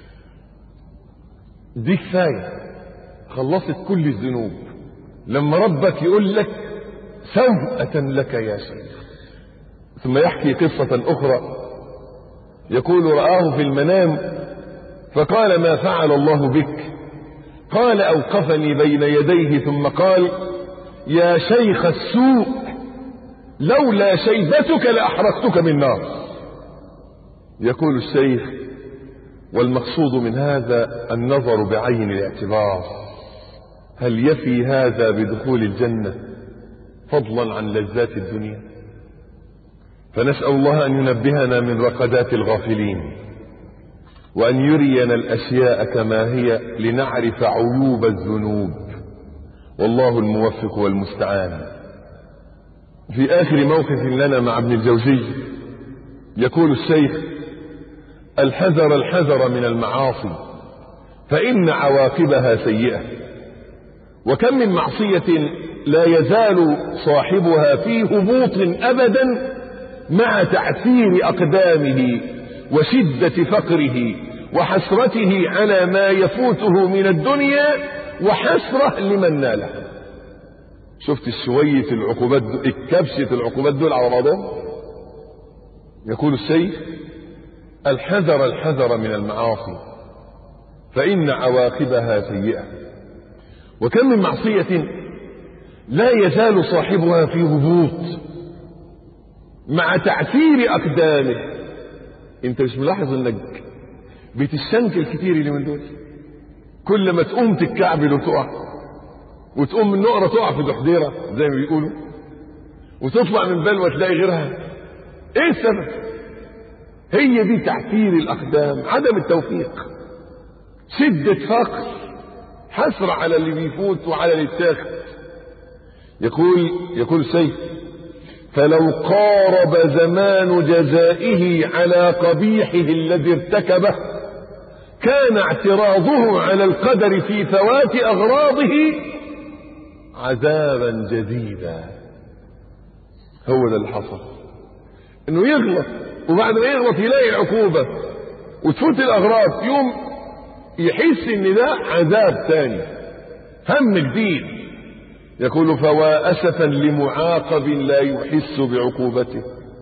دي كفاية خلصت كل الذنوب لما ربك يقول لك سوءة لك يا شيخ ثم يحكي قصة أخرى يقول رآه في المنام فقال ما فعل الله بك قال أوقفني بين يديه ثم قال يا شيخ السوء لولا شيبتك لأحرقتك من نار يقول الشيخ والمقصود من هذا النظر بعين الاعتبار هل يفي هذا بدخول الجنة فضلا عن لذات الدنيا فنسأل الله أن ينبهنا من رقدات الغافلين وأن يرينا الأشياء كما هي لنعرف عيوب الذنوب والله الموفق والمستعان في آخر موقف لنا مع ابن الجوزي يقول الشيخ الحذر الحذر من المعاصي فإن عواقبها سيئة وكم من معصية لا يزال صاحبها في هبوط أبدا مع تعثير أقدامه وشدة فقره وحسرته على ما يفوته من الدنيا وحسرة لمن ناله شفت شوية العقوبات دول الكبشة العقوبات دول على بعضهم يقول السيف الحذر الحذر من المعاصي فإن عواقبها سيئة وكم من معصية لا يزال صاحبها في هبوط مع تعثير أقدامه انت مش ملاحظ انك بتستنكل كتير اللي من دول كل ما تقوم تتكعبل وتقع وتقوم من نقرة تقع في دحديرة زي ما بيقولوا وتطلع من بلوة تلاقي غيرها ايه السبب هي دي تعثير الاقدام عدم التوفيق شدة فقر حسرة على اللي بيفوت وعلى اللي يتاخد يقول يقول سيف فلو قارب زمان جزائه على قبيحه الذي ارتكبه كان اعتراضه على القدر في فوات اغراضه عذابا جديدا هو ده اللي حصل انه يغلط وبعد ما يغلط يلاقي العقوبه وتفوت الاغراض يوم يحس ان ده عذاب تاني هم جديد يقول فوا اسفا لمعاقب لا يحس بعقوبته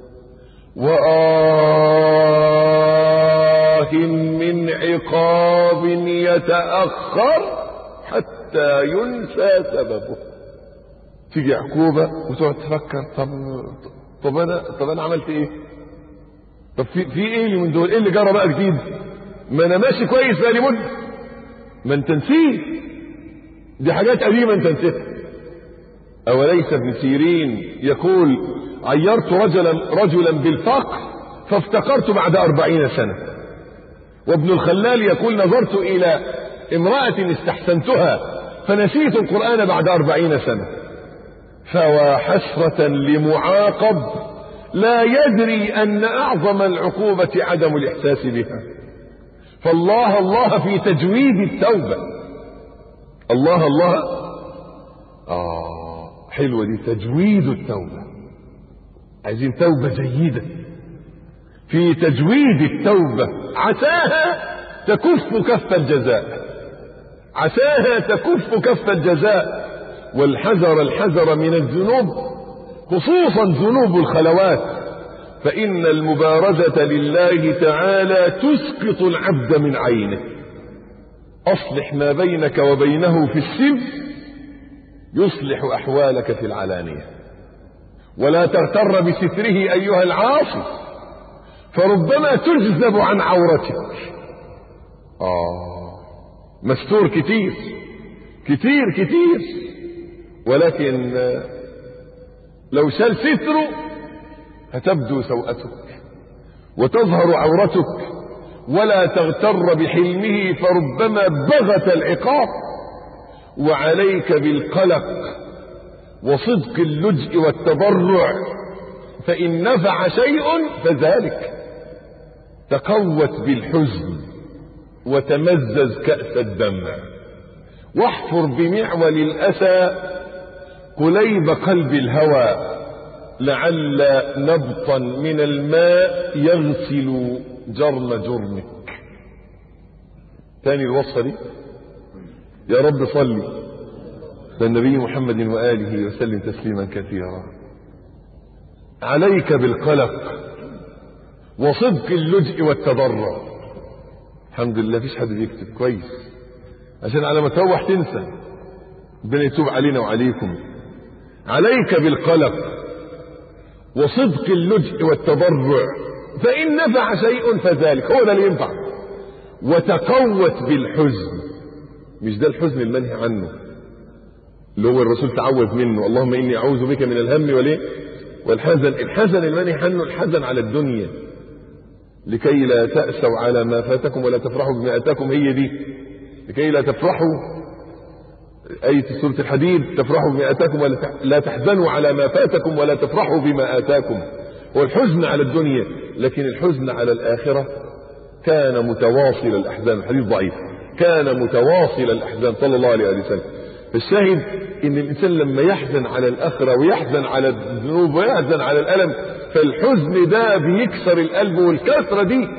وآه من عقاب يتأخر حتى ينسى سببه تيجي عقوبة وتقعد تفكر طب طب انا طب انا عملت ايه؟ طب في في ايه اللي من دول؟ ايه اللي جرى بقى جديد؟ ما انا ماشي كويس بقالي مدة ما انت نسيت دي حاجات قديمة انت نسيتها أوليس ابن سيرين يقول عيرت رجلا رجلا بالفقر فافتقرت بعد أربعين سنة وابن الخلال يقول نظرت إلى امرأة استحسنتها فنسيت القرآن بعد أربعين سنة فوا حسرة لمعاقب لا يدري أن أعظم العقوبة عدم الإحساس بها فالله الله في تجويد التوبة الله الله آه حلوة دي تجويد التوبة عايزين توبة جيدة في تجويد التوبة عساها تكف كف الجزاء عساها تكف كف الجزاء والحذر الحذر من الذنوب خصوصا ذنوب الخلوات فإن المبارزة لله تعالى تسقط العبد من عينه أصلح ما بينك وبينه في السر يصلح أحوالك في العلانية ولا تغتر بستره أيها العاصي فربما تجذب عن عورتك آه مستور كتير كتير كتير ولكن لو شال ستره هتبدو سوءتك وتظهر عورتك ولا تغتر بحلمه فربما بغت العقاب وعليك بالقلق وصدق اللجء والتضرع فإن نفع شيء فذلك تقوت بالحزن وتمزز كأس الدمع واحفر بمعول الأسى قليب قلب الهوى لعل نبطا من الماء يغسل جرم جرمك تاني الوصفة دي يا رب صل للنبي محمد وآله وسلم تسليما كثيرا عليك بالقلق وصدق اللجء والتضرع الحمد لله فيش حد بيكتب كويس عشان على ما تروح تنسى ربنا يتوب علينا وعليكم عليك بالقلق وصدق اللجء والتضرع فإن نفع شيء فذلك هو ده اللي ينفع وتقوت بالحزن مش ده الحزن المنهي عنه اللي هو الرسول تعوذ منه اللهم إني أعوذ بك من الهم وليه والحزن الحزن المنهي عنه الحزن على الدنيا لكي لا تأسوا على ما فاتكم ولا تفرحوا بما أتاكم هي دي لكي لا تفرحوا آية سورة الحديد تفرحوا بما آتاكم ولا لا تحزنوا على ما فاتكم ولا تفرحوا بما آتاكم هو الحزن على الدنيا لكن الحزن على الآخرة كان متواصل الأحزان الحديث ضعيف كان متواصل الأحزان صلى الله عليه وسلم فالشاهد ان الانسان لما يحزن على الاخره ويحزن على الذنوب ويحزن على الالم فالحزن ده بيكسر القلب والكسره دي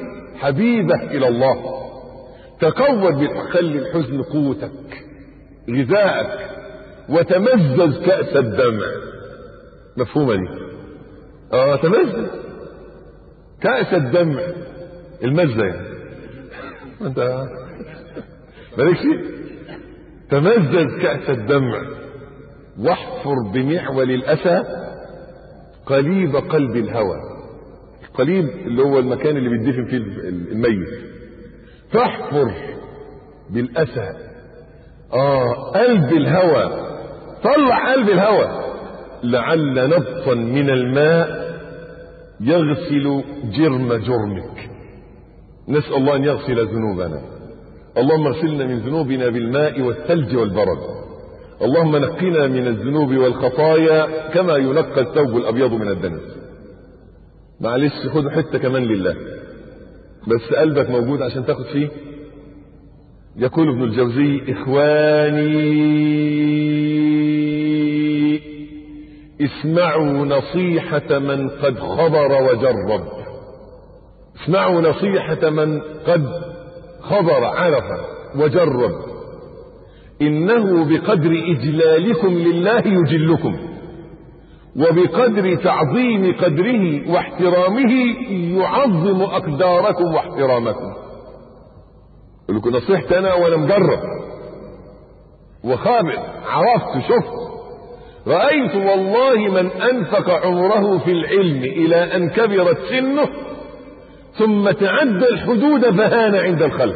حبيبة إلى الله تقوت بالحق خلي الحزن قوتك غذاءك وتمزز كأس الدمع مفهومة دي اه تمزز كأس الدمع المزة يعني انت مالكش تمزز كأس الدمع واحفر بمحول الأسى قليب قلب الهوى القليب اللي هو المكان اللي بيدفن فيه الميت فاحفر بالأسى اه قلب الهوى طلع قلب الهوى لعل نبطا من الماء يغسل جرم جرمك نسأل الله أن يغسل ذنوبنا اللهم اغسلنا من ذنوبنا بالماء والثلج والبرد اللهم نقنا من الذنوب والخطايا كما ينقى الثوب الأبيض من الدنس معلش خد حتة كمان لله بس قلبك موجود عشان تاخد فيه يقول ابن الجوزي إخواني اسمعوا نصيحة من قد خبر وجرب اسمعوا نصيحة من قد خبر عرف وجرب إنه بقدر إجلالكم لله يجلكم وبقدر تعظيم قدره واحترامه يعظم أقداركم واحترامكم يقول لكم نصيحتي أنا وأنا مجرب وخابر عرفت شفت رأيت والله من أنفق عمره في العلم إلى أن كبرت سنه ثم تعدى الحدود فهان عند الخلق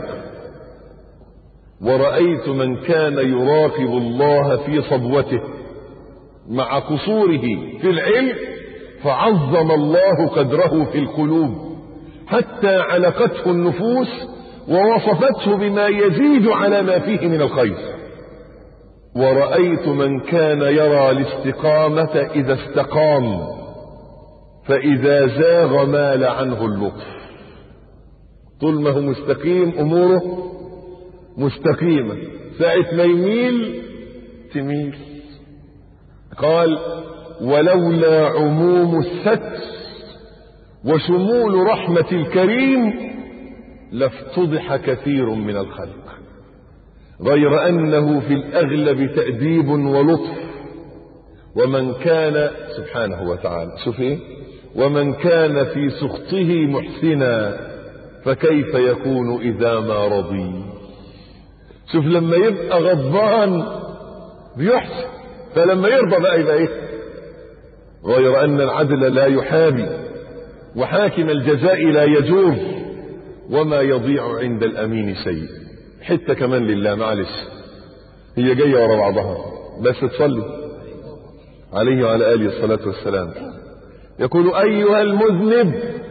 ورأيت من كان يراقب الله في صبوته مع قصوره في العلم فعظم الله قدره في القلوب حتى علقته النفوس ووصفته بما يزيد على ما فيه من الخير ورأيت من كان يرى الاستقامة إذا استقام فإذا زاغ مال عنه اللطف طول ما هو مستقيم أموره مستقيمة ساعة ما يميل تميل قال ولولا عموم الستر وشمول رحمة الكريم لافتضح كثير من الخلق غير أنه في الأغلب تأديب ولطف ومن كان سبحانه وتعالى شوف ايه ومن كان في سخطه محسنا فكيف يكون إذا ما رضي شوف لما يبقى غضبان بيحسن فلما يرضى بقى يبقى ايه غير أن العدل لا يحابي وحاكم الجزاء لا يجور وما يضيع عند الأمين شيء حتة كمان لله معلش هي جاية ورا بعضها بس تصلي عليه وعلى آله الصلاة والسلام يقول أيها المذنب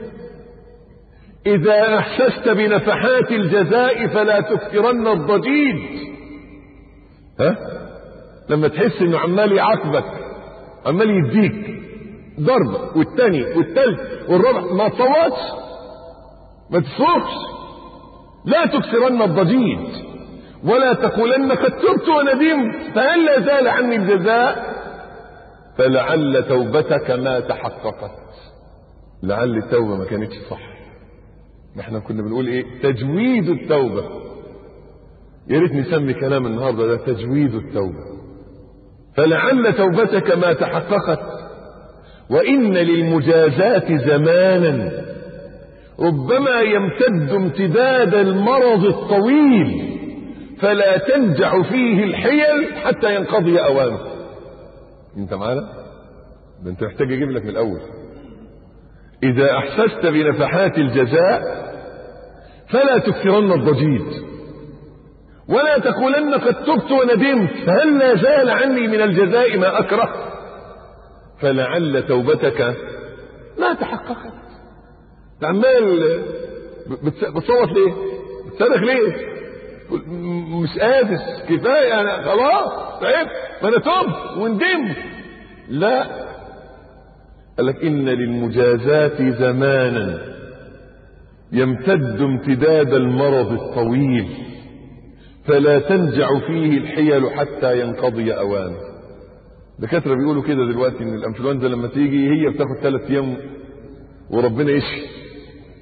إذا أحسست بنفحات الجزاء فلا تكثرن الضجيج ها لما تحس انه عمال يعاقبك عمال يديك ضربة والتاني والتالت والرابع ما تصوتش ما تصرخش لا تكثرن الضجيج ولا تقولن قد تبت وندمت فهل لا زال عني الجزاء فلعل توبتك ما تحققت لعل التوبة ما كانتش صح ما احنا كنا بنقول ايه تجويد التوبة يا ريت نسمي كلام النهارده ده تجويد التوبة فلعل توبتك ما تحققت وإن للمجازات زمانا ربما يمتد امتداد المرض الطويل فلا تنجع فيه الحيل حتى ينقضي أوانه انت معانا ده انت محتاج اجيب لك من الاول اذا احسست بنفحات الجزاء فلا تكثرن الضجيج ولا تقولن قد تبت وندمت فهل لا زال عني من الجزاء ما اكره فلعل توبتك ما تحققت عمال بتصوت ليه بتصرخ ليه مش قادر كفايه انا خلاص تعبت فانا تبت وندمت لا قال لك ان للمجازات زمانا يمتد امتداد المرض الطويل فلا تنجع فيه الحيل حتى ينقضي اوانه دكاتره بيقولوا كده دلوقتي ان الانفلونزا لما تيجي هي بتاخد ثلاث ايام وربنا يشفي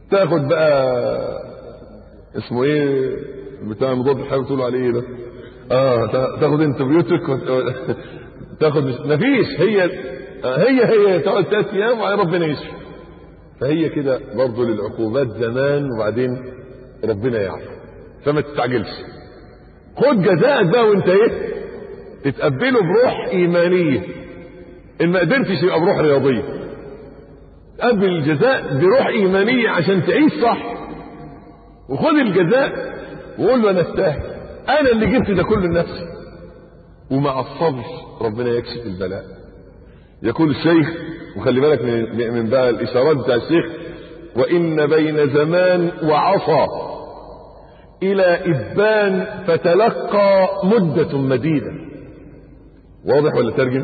تاخد بقى اسمه ايه بتاع مضاد الحيوي بتقولوا عليه ايه ده اه تا- تاخد انتبيوتك وت- تاخد مش... مفيش هي آه، هي هي تقعد ثلاث ايام وبعدين ربنا يشفي فهي كده برضه للعقوبات زمان وبعدين ربنا يعفو فما تستعجلش خد جزاءك بقى وانت ايه تتقبله بروح ايمانيه ان ما قدرتش يبقى بروح رياضيه قبل الجزاء بروح ايمانيه عشان تعيش صح وخد الجزاء وقول له انا استاهل انا اللي جبت ده كله لنفسي ومع الصبر ربنا يكشف البلاء يقول الشيخ وخلي بالك من من بقى الاشارات بتاع الشيخ وان بين زمان وعصا الى ابان فتلقى مده مديده واضح ولا ترجم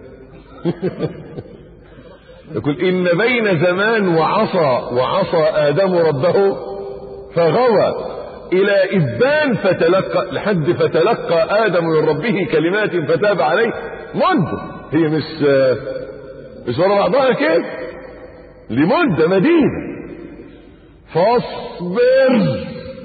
يقول إن بين زمان وعصى وعصى آدم ربه فغوى إلى إبان فتلقى لحد فتلقى آدم من ربه كلمات فتاب عليه مدة هي مش مش ورا بعضها كده لمدة مديدة فاصبر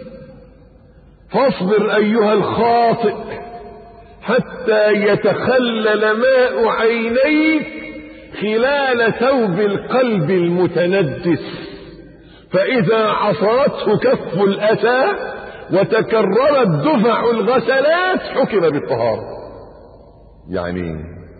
فاصبر أيها الخاطئ حتى يتخلل ماء عينيك خلال ثوب القلب المتنجس فإذا عصرته كف الأسى وتكررت دفع الغسلات حكم بالطهارة يعني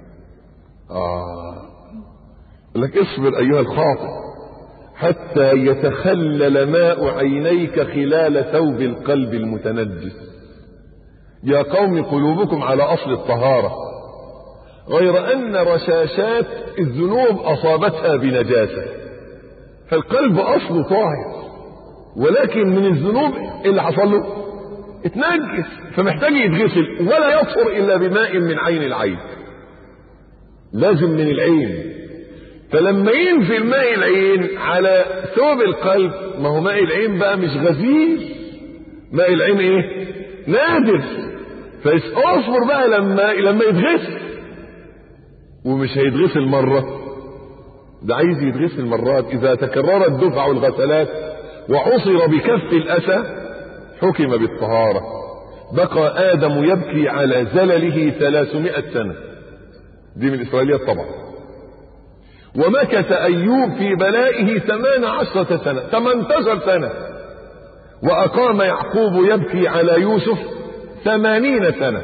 آه يقول لك اصبر أيها الخاطئ حتى يتخلل ماء عينيك خلال ثوب القلب المتنجس يا قوم قلوبكم على أصل الطهارة غير أن رشاشات الذنوب أصابتها بنجاسة فالقلب أصله طاهر ولكن من الذنوب اللي حصل له اتنجس فمحتاج يتغسل ولا يطهر إلا بماء من عين العين لازم من العين فلما ينزل ماء العين على ثوب القلب ما هو ماء العين بقى مش غزير ماء العين ايه نادر فاصبر بقى لما لما يتغسل ومش هيتغسل مرة ده عايز يتغسل مرات إذا تكررت دفع الغسلات وعصر بكف الأسى حكم بالطهارة بقى آدم يبكي على زلله ثلاثمائة سنة دي من الإسرائيليات طبعا ومكث أيوب في بلائه ثمان عشرة سنة ثمانتاشر سنة وأقام يعقوب يبكي على يوسف ثمانين سنة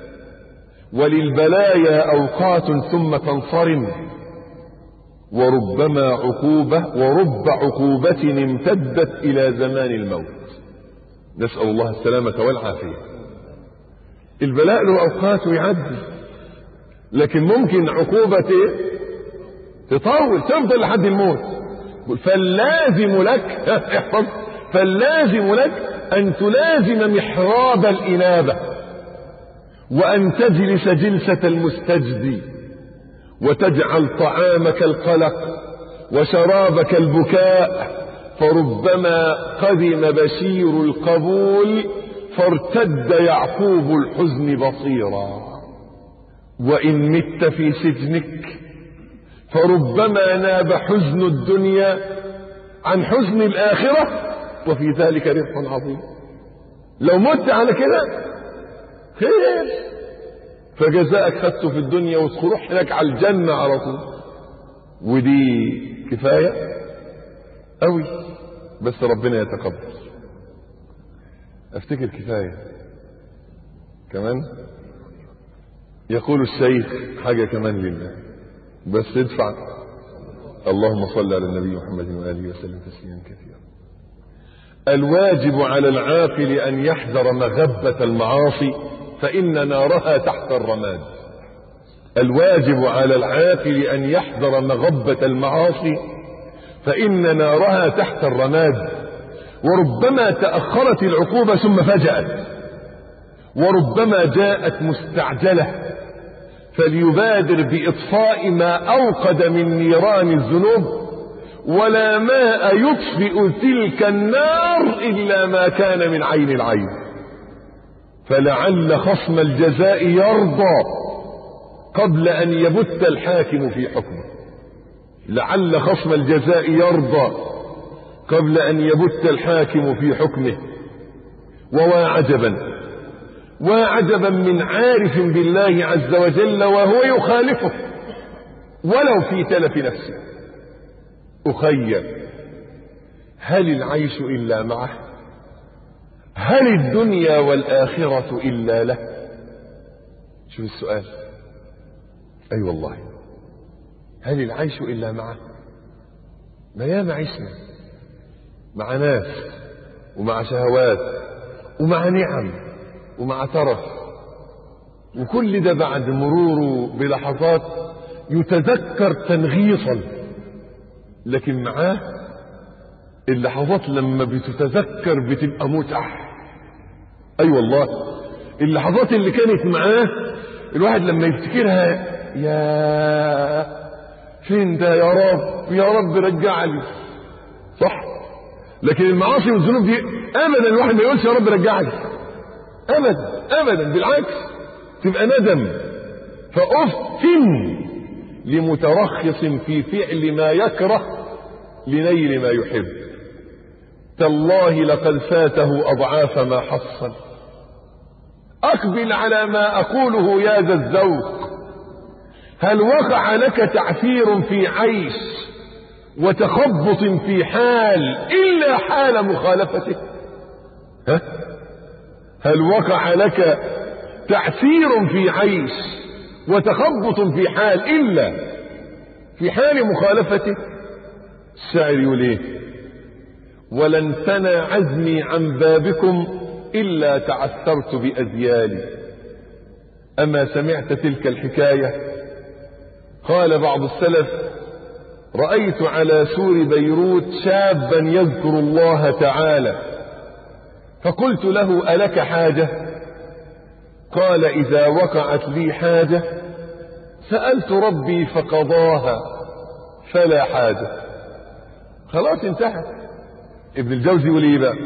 وللبلايا أوقات ثم تنصرم وربما عقوبة ورب عقوبة امتدت إلى زمان الموت نسأل الله السلامة والعافية البلاء له أوقات ويعدي لكن ممكن عقوبة إيه؟ تطول تفضل لحد الموت فاللازم لك احفظ فاللازم لك أن تلازم محراب الإنابة وأن تجلس جلسة المستجدي وتجعل طعامك القلق وشرابك البكاء فربما قدم بشير القبول فارتد يعقوب الحزن بصيرا وإن مت في سجنك فربما ناب حزن الدنيا عن حزن الآخرة وفي ذلك ربح عظيم لو مت على كده خير فجزاءك خدته في الدنيا وتروح هناك على الجنة على طول ودي كفاية قوي بس ربنا يتقبل افتكر كفاية كمان يقول الشيخ حاجة كمان لله بس ادفع اللهم صل على النبي محمد وآله وسلم تسليما كثيرا الواجب على العاقل أن يحذر مغبة المعاصي فإن نارها تحت الرماد الواجب على العاقل أن يحذر مغبة المعاصي فإن نارها تحت الرماد وربما تأخرت العقوبة ثم فجأت وربما جاءت مستعجلة فليبادر بإطفاء ما أوقد من نيران الذنوب ولا ماء يطفئ تلك النار إلا ما كان من عين العين فلعل خصم الجزاء يرضى قبل أن يبت الحاكم في حكمه لعل خصم الجزاء يرضى قبل أن يبت الحاكم في حكمه ووا عجبا وعجبا من عارف بالله عز وجل وهو يخالفه ولو في تلف نفسه أخير هل العيش إلا معه هل الدنيا والآخرة إلا له شوف السؤال أي أيوة والله هل العيش إلا معه ما ياما عشنا مع ناس ومع شهوات ومع نعم ومع ترف وكل ده بعد مروره بلحظات يتذكر تنغيصا لكن معاه اللحظات لما بتتذكر بتبقى متعة اي أيوة والله اللحظات اللي كانت معاه الواحد لما يفتكرها يا فين ده يا رب يا رب رجع لي صح لكن المعاصي والذنوب دي ابدا الواحد ما يقولش يا رب رجع لي ابدا ابدا بالعكس تبقى ندم فاف لمترخص في فعل ما يكره لنيل ما يحب تالله لقد فاته اضعاف ما حصل اقبل على ما اقوله يا ذا الذوق هل وقع لك تعثير في عيش وتخبط في حال الا حال مخالفته ها هل وقع لك تعثير في عيش وتخبط في حال الا في حال مخالفته الشاعر يقول ايه ولن ثنى عزمي عن بابكم الا تعثرت باذيالي اما سمعت تلك الحكايه قال بعض السلف رايت على سور بيروت شابا يذكر الله تعالى فقلت له الك حاجه قال اذا وقعت لي حاجه سالت ربي فقضاها فلا حاجه خلاص انتهت ابن الجوزي يقول ايه بقى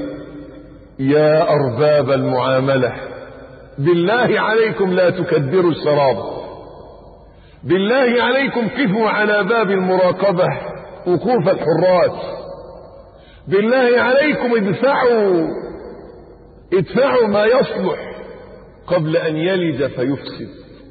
يا ارباب المعامله بالله عليكم لا تكدروا الشراب بالله عليكم قفوا على باب المراقبه وقوف الحراس بالله عليكم ادفعوا ادفعوا ما يصلح قبل ان يلج فيفسد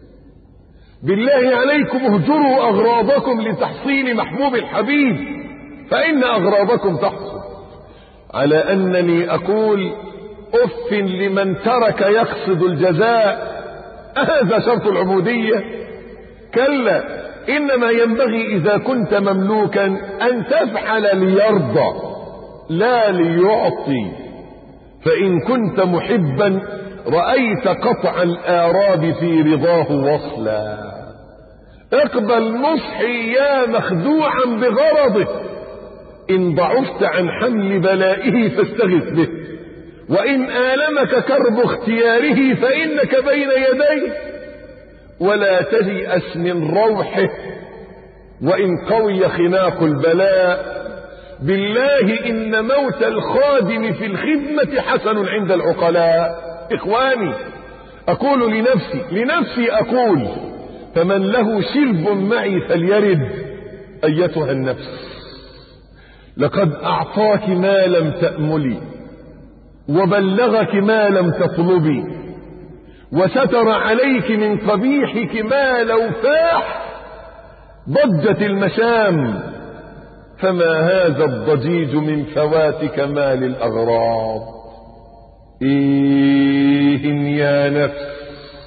بالله عليكم اهجروا اغراضكم لتحصيل محبوب الحبيب فان اغراضكم تحصل على انني اقول اف لمن ترك يقصد الجزاء هذا شرط العبوديه كلا انما ينبغي اذا كنت مملوكا ان تفعل ليرضى لا ليعطي فان كنت محبا رايت قطع الاراب في رضاه وصلا اقبل نصحي يا مخدوعا بغرضه ان ضعفت عن حمل بلائه فاستغث به وان المك كرب اختياره فانك بين يديه ولا تيأس من روحه وان قوي خناق البلاء بالله ان موت الخادم في الخدمة حسن عند العقلاء اخواني اقول لنفسي لنفسي اقول فمن له شرب معي فليرد ايتها النفس لقد اعطاك ما لم تأملي وبلغك ما لم تطلبي وستر عليك من قبيحك ما لو فاح ضجت المشام فما هذا الضجيج من فوات كمال الاغراض ايه يا نفس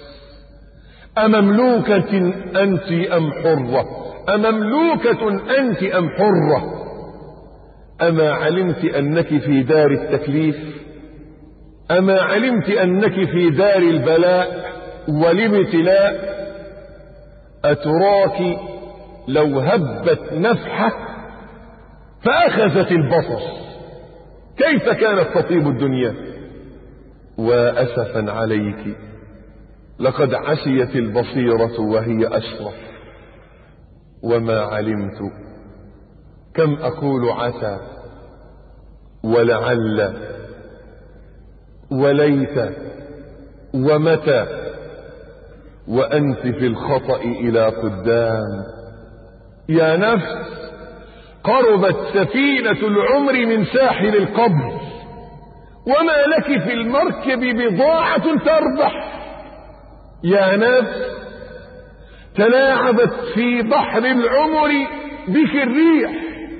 امملوكة انت ام حرة امملوكة انت ام حرة اما علمت انك في دار التكليف اما علمت انك في دار البلاء والابتلاء اتراك لو هبت نفحه فاخذت البصر كيف كانت تطيب الدنيا واسفا عليك لقد عشيت البصيره وهي اشرف وما علمت كم اقول عسى ولعل وليت ومتى وانت في الخطا الى قدام يا نفس قربت سفينة العمر من ساحل القبر وما لك في المركب بضاعة تربح يا نفس تلاعبت في بحر العمر بك الريح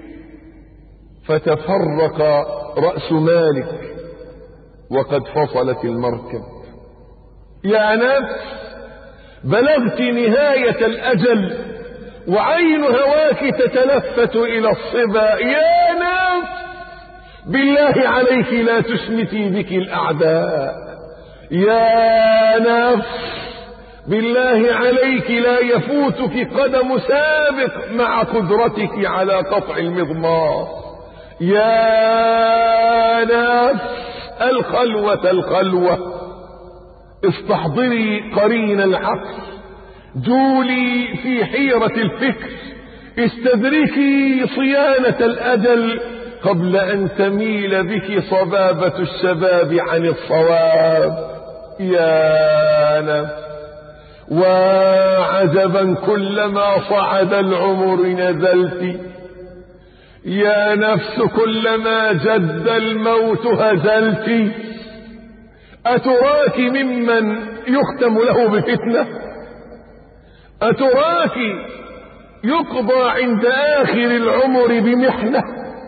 فتفرق رأس مالك وقد فصلت المركب يا نفس بلغت نهاية الأجل وعين هواك تتلفت إلى الصبا يا نفس بالله عليك لا تشمتي بك الأعداء يا نفس بالله عليك لا يفوتك قدم سابق مع قدرتك على قطع المضمار يا نفس الخلوة الخلوة استحضري قرين العقل جولي في حيرة الفكر استدركي صيانة الأجل قبل أن تميل بك صبابة الشباب عن الصواب يا نفس وعجبا كلما صعد العمر نزلت يا نفس كلما جد الموت هزلت أتراك ممن يختم له بفتنة أتراك يقضى عند آخر العمر بمحنة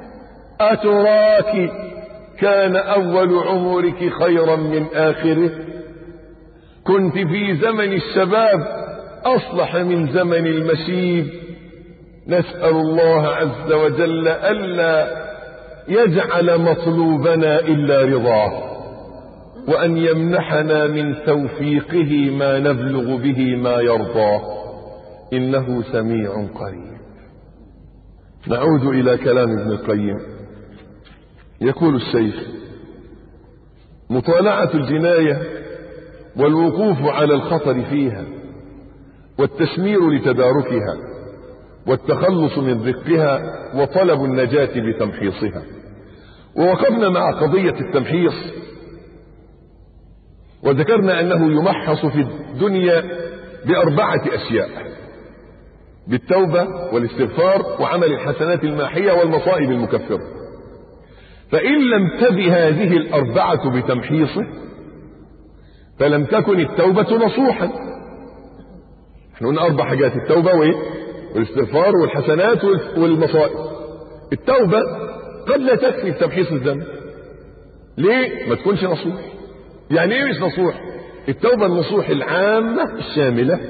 أتراك كان أول عمرك خيرا من آخره كنت في زمن الشباب أصلح من زمن المشيب نسأل الله عز وجل ألا يجعل مطلوبنا إلا رضاه وأن يمنحنا من توفيقه ما نبلغ به ما يرضاه إنه سميع قريب نعود إلى كلام ابن القيم يقول الشيخ مطالعة الجناية والوقوف على الخطر فيها والتشمير لتداركها والتخلص من ذقها وطلب النجاة بتمحيصها ووقفنا مع قضية التمحيص وذكرنا أنه يمحص في الدنيا بأربعة أشياء بالتوبة والاستغفار وعمل الحسنات الماحية والمصائب المكفرة فإن لم تب هذه الأربعة بتمحيصه فلم تكن التوبة نصوحا احنا قلنا أربع حاجات التوبة وإيه؟ والاستغفار والحسنات والمصائب التوبة قد لا تكفي تمحيص الذنب ليه؟ ما تكونش نصوح يعني ايه مش نصوح؟ التوبة النصوح العامة الشاملة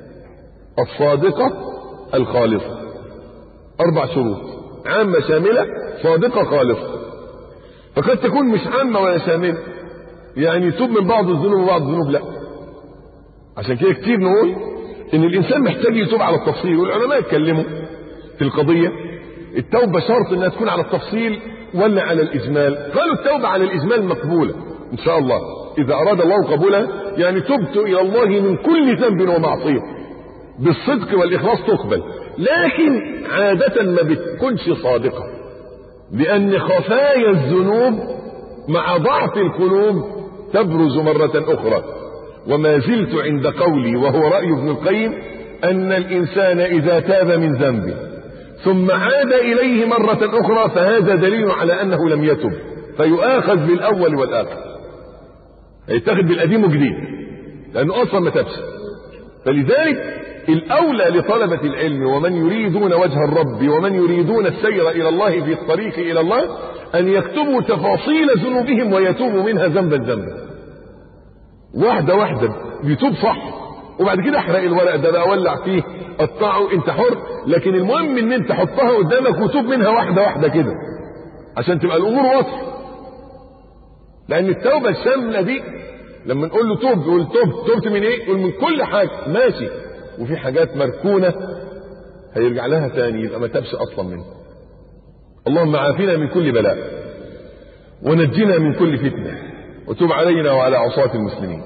الصادقة الخالصة أربع شروط عامة شاملة صادقة خالصة فقد تكون مش عامة ولا شاملة يعني يتوب من بعض الذنوب وبعض الذنوب لا عشان كده كتير نقول ان الانسان محتاج يتوب على التفصيل والعلماء يتكلموا في القضية التوبة شرط انها تكون على التفصيل ولا على الاجمال قالوا التوبة على الاجمال مقبولة ان شاء الله اذا اراد الله قبولها يعني تبت الى الله من كل ذنب ومعصية بالصدق والاخلاص تقبل لكن عادة ما بتكونش صادقة لان خفايا الذنوب مع ضعف القلوب تبرز مرة اخرى وما زلت عند قولي وهو رأي ابن القيم ان الانسان اذا تاب من ذنبه ثم عاد اليه مرة اخرى فهذا دليل على انه لم يتب فيؤاخذ بالاول والاخر هيتاخد بالقديم وجديد لانه اصلا ما تبش فلذلك الاولى لطلبة العلم ومن يريدون وجه الرب ومن يريدون السير الى الله في الطريق الى الله ان يكتبوا تفاصيل ذنوبهم ويتوبوا منها ذنبا ذنبا واحدة واحدة بيتوب صح وبعد كده احرق الورق ده بقى ولع فيه قطعه انت حر لكن المهم ان انت حطها قدامك وتوب منها واحدة واحدة كده عشان تبقى الامور واضحة لان التوبة الشاملة دي لما نقول له توب يقول توب توبت من ايه يقول من كل حاجة ماشي وفي حاجات مركونة هيرجع لها تاني يبقى ما تبش اصلا منها اللهم عافنا من كل بلاء ونجنا من كل فتنة وتوب علينا وعلى عصاة المسلمين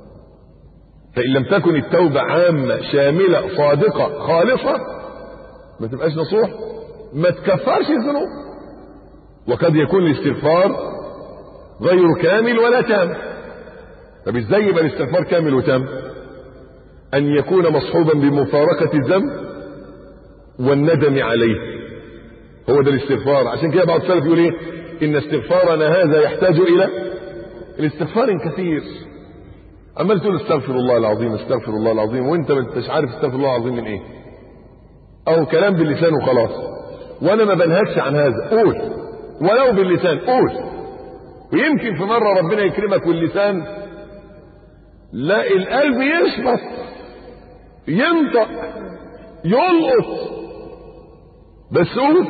فإن لم تكن التوبة عامة شاملة صادقة خالصة ما تبقاش نصوح ما تكفرش الذنوب وقد يكون الاستغفار غير كامل ولا تام طب ازاي يبقى الاستغفار كامل وتام ان يكون مصحوبا بمفارقة الذنب والندم عليه هو ده الاستغفار عشان كده بعض السلف يقول ايه ان استغفارنا هذا يحتاج الى الاستغفار كثير عمال تقول استغفر الله العظيم استغفر الله العظيم وانت ما انتش عارف استغفر الله العظيم من ايه او كلام باللسان وخلاص وانا ما بنهكش عن هذا قول ولو باللسان قول ويمكن في مره ربنا يكرمك واللسان لا القلب يشبط ينطق يلقط بس قول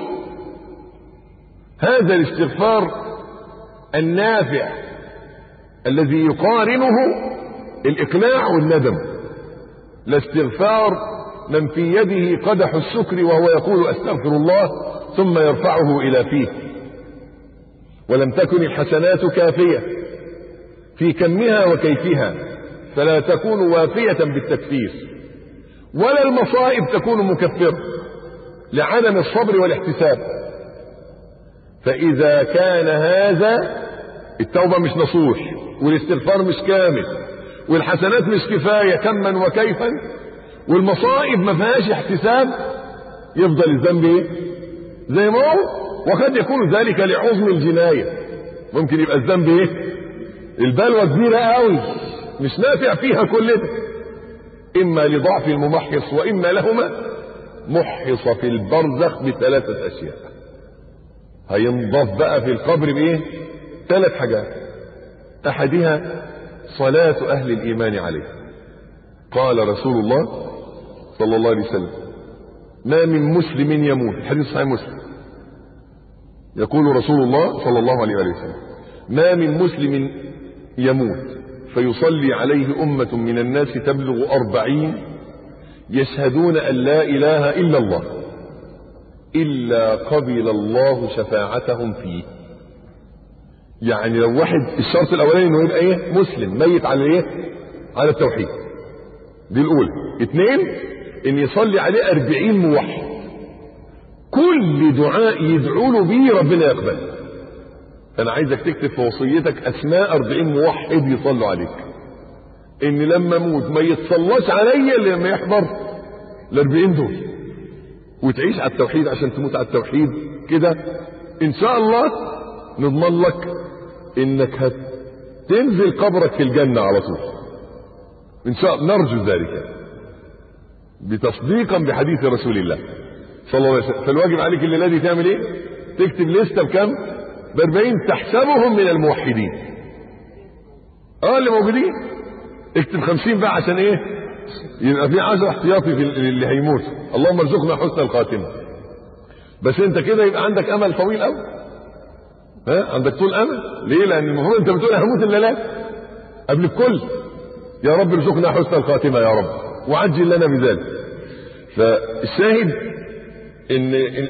هذا الاستغفار النافع الذي يقارنه الإقلاع والندم لا استغفار من في يده قدح السكر وهو يقول أستغفر الله ثم يرفعه إلى فيه ولم تكن الحسنات كافية في كمها وكيفها فلا تكون وافية بالتكفير ولا المصائب تكون مكفرة لعدم الصبر والاحتساب فإذا كان هذا التوبة مش نصوح والاستغفار مش كامل والحسنات مش كفاية كما وكيفا والمصائب ما فيهاش احتساب يفضل الذنب ايه زي ما هو وقد يكون ذلك لعظم الجناية ممكن يبقى الذنب ايه البلوى كبيرة قوي مش نافع فيها كل ده اما لضعف الممحص واما لهما محص في البرزخ بثلاثة اشياء هينضاف بقى في القبر بايه ثلاث حاجات احدها صلاة اهل الايمان عليه قال رسول الله صلى الله عليه وسلم ما من مسلم يموت حديث صحيح مسلم يقول رسول الله صلى الله عليه وسلم ما من مسلم يموت فيصلي عليه أمة من الناس تبلغ أربعين يشهدون أن لا إله إلا الله إلا قبل الله شفاعتهم فيه يعني لو واحد الشرط الأولاني إنه يبقى إيه مسلم ميت على إيه على التوحيد دي الأولى اثنين إن يصلي عليه أربعين موحد كل دعاء يدعو له بيه ربنا يقبله انا عايزك تكتب في وصيتك اسماء 40 موحد يصلوا عليك ان لما اموت ما يتصلاش عليا الا لما يحضر ال 40 دول وتعيش على التوحيد عشان تموت على التوحيد كده ان شاء الله نضمن لك انك هتنزل قبرك في الجنه على طول ان شاء الله نرجو ذلك بتصديقا بحديث رسول الله صلى الله عليه وسلم فالواجب عليك الليله دي تعمل ايه تكتب لسته بكم ب 40 تحسبهم من الموحدين اه اللي موجودين اكتب 50 بقى عشان ايه يبقى في 10 احتياطي في اللي هيموت اللهم ارزقنا حسن الخاتمه بس انت كده يبقى عندك امل طويل قوي ها عندك طول امل ليه لان المفروض انت بتقول هموت الليلات قبل الكل يا رب ارزقنا حسن الخاتمه يا رب وعجل لنا بذلك فالشاهد ان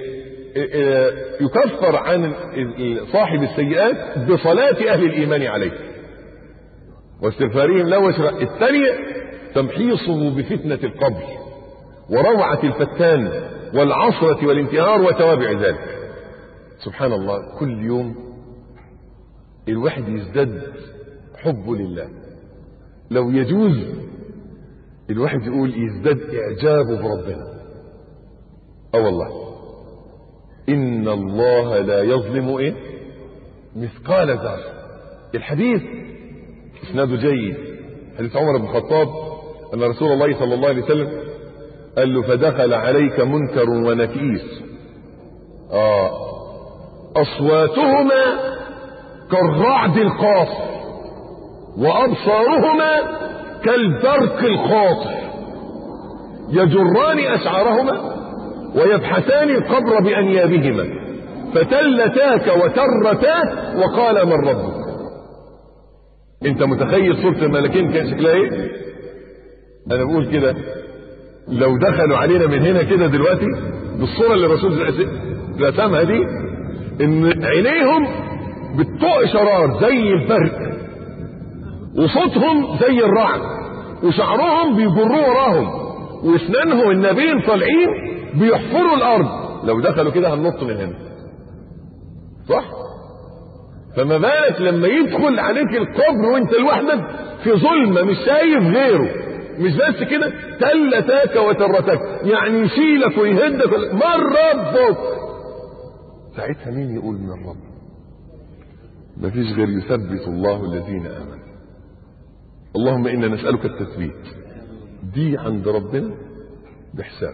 يكفر عن صاحب السيئات بصلاة أهل الإيمان عليه واستغفارهم له وشرع الثانية تمحيصه بفتنة القبر وروعة الفتان والعصرة والانتهار وتوابع ذلك سبحان الله كل يوم الواحد يزداد حبه لله لو يجوز الواحد يقول يزداد إعجابه بربنا اه والله إن الله لا يظلم إيه مثقال ذرة الحديث إسناده جيد حديث عمر بن الخطاب أن رسول الله صلى الله عليه وسلم قال له فدخل عليك منكر ونكير آه أصواتهما كالرعد القاصر وأبصارهما كالبرق الخاطف يجران أشعارهما ويبحثان القبر بأنيابهما فتلتاك وترتاك وقال من ربك انت متخيل صورة الملكين كان شكلها ايه انا بقول كده لو دخلوا علينا من هنا كده دلوقتي بالصورة اللي الرسول رسمها دي ان عينيهم بتطق شرار زي البرق وصوتهم زي الرعد وشعرهم بيجروه وراهم واسنانهم النابين طالعين بيحفروا الارض لو دخلوا كده هننط من هنا صح فما بالك لما يدخل عليك القبر وانت لوحدك في ظلمه مش شايف غيره مش بس كده تلتاك وترتك يعني يشيلك ويهدك من ربك ساعتها مين يقول من الرب مفيش غير يثبت الله الذين امنوا اللهم انا نسالك التثبيت دي عند ربنا بحساب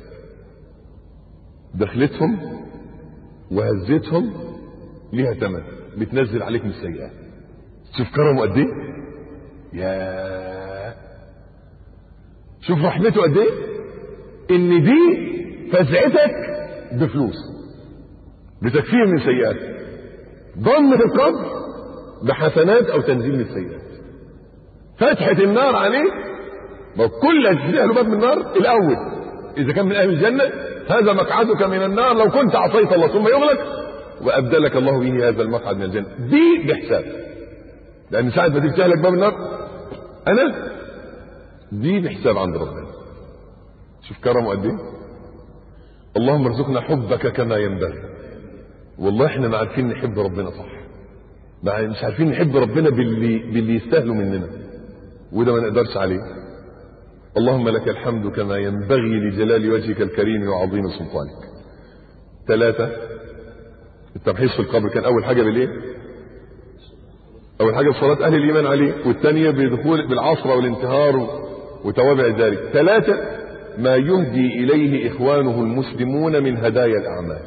دخلتهم وهزتهم ليها ثمن بتنزل عليك من السيئات شوف كرمه قد ايه يا شوف رحمته قد ايه ان دي فزعتك بفلوس بتكفير من سيئات ضم في القبر بحسنات او تنزيل من السيئات فتحة النار عليه ما كل هتفتح له باب من النار الاول اذا كان من اهل الجنة هذا مقعدك من النار لو كنت عصيت الله ثم يغلق وابدلك الله به هذا المقعد من الجنة دي بحساب لان ساعة ما تفتح لك باب النار انا دي بحساب عند ربنا شوف كرمه قد ايه اللهم ارزقنا حبك كما ينبغي والله احنا ما عارفين نحب ربنا صح ما مش عارفين نحب ربنا باللي باللي يستاهلوا مننا وده ما نقدرش عليه اللهم لك الحمد كما ينبغي لجلال وجهك الكريم وعظيم سلطانك ثلاثة التمحيص في القبر كان أول حاجة بالإيه؟ أول حاجة بصلاة أهل الإيمان عليه والثانية بدخول بالعصر والانتهار وتوابع ذلك ثلاثة ما يهدي إليه إخوانه المسلمون من هدايا الأعمال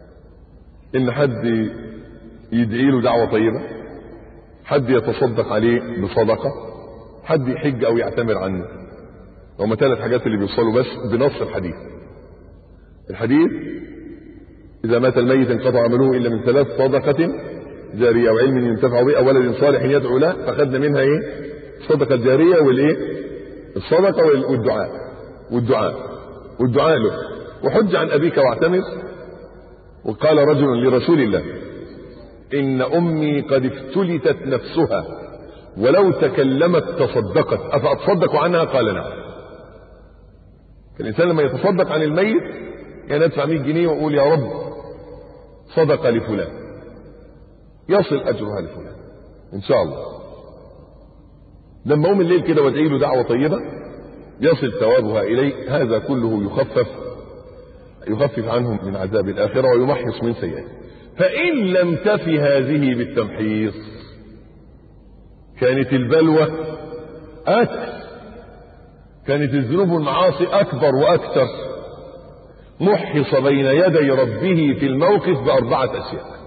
إن حد يدعي له دعوة طيبة حد يتصدق عليه بصدقة حد يحج أو يعتمر عنه هما ثلاث حاجات اللي بيوصلوا بس بنص الحديث الحديث إذا مات الميت انقطع عمله إلا من ثلاث صدقة جارية وعلم ينتفع به أو ولد صالح يدعو له فخدنا منها إيه الصدقة الجارية والإيه الصدقة والدعاء والدعاء والدعاء له وحج عن أبيك واعتمر وقال رجل لرسول الله إن أمي قد افتلتت نفسها ولو تكلمت تصدقت أفأتصدق عنها قال نعم الإنسان لما يتصدق عن الميت يعني ادفع 100 جنيه وأقول يا رب صدق لفلان يصل أجرها لفلان إن شاء الله لما أقوم الليل كده وادعي له دعوة طيبة يصل ثوابها إليه هذا كله يخفف يخفف عنهم من عذاب الآخرة ويمحص من سيئاته فإن لم تف هذه بالتمحيص كانت البلوى أكثر كانت الذنوب والمعاصي أكبر وأكثر محص بين يدي ربه في الموقف بأربعة أشياء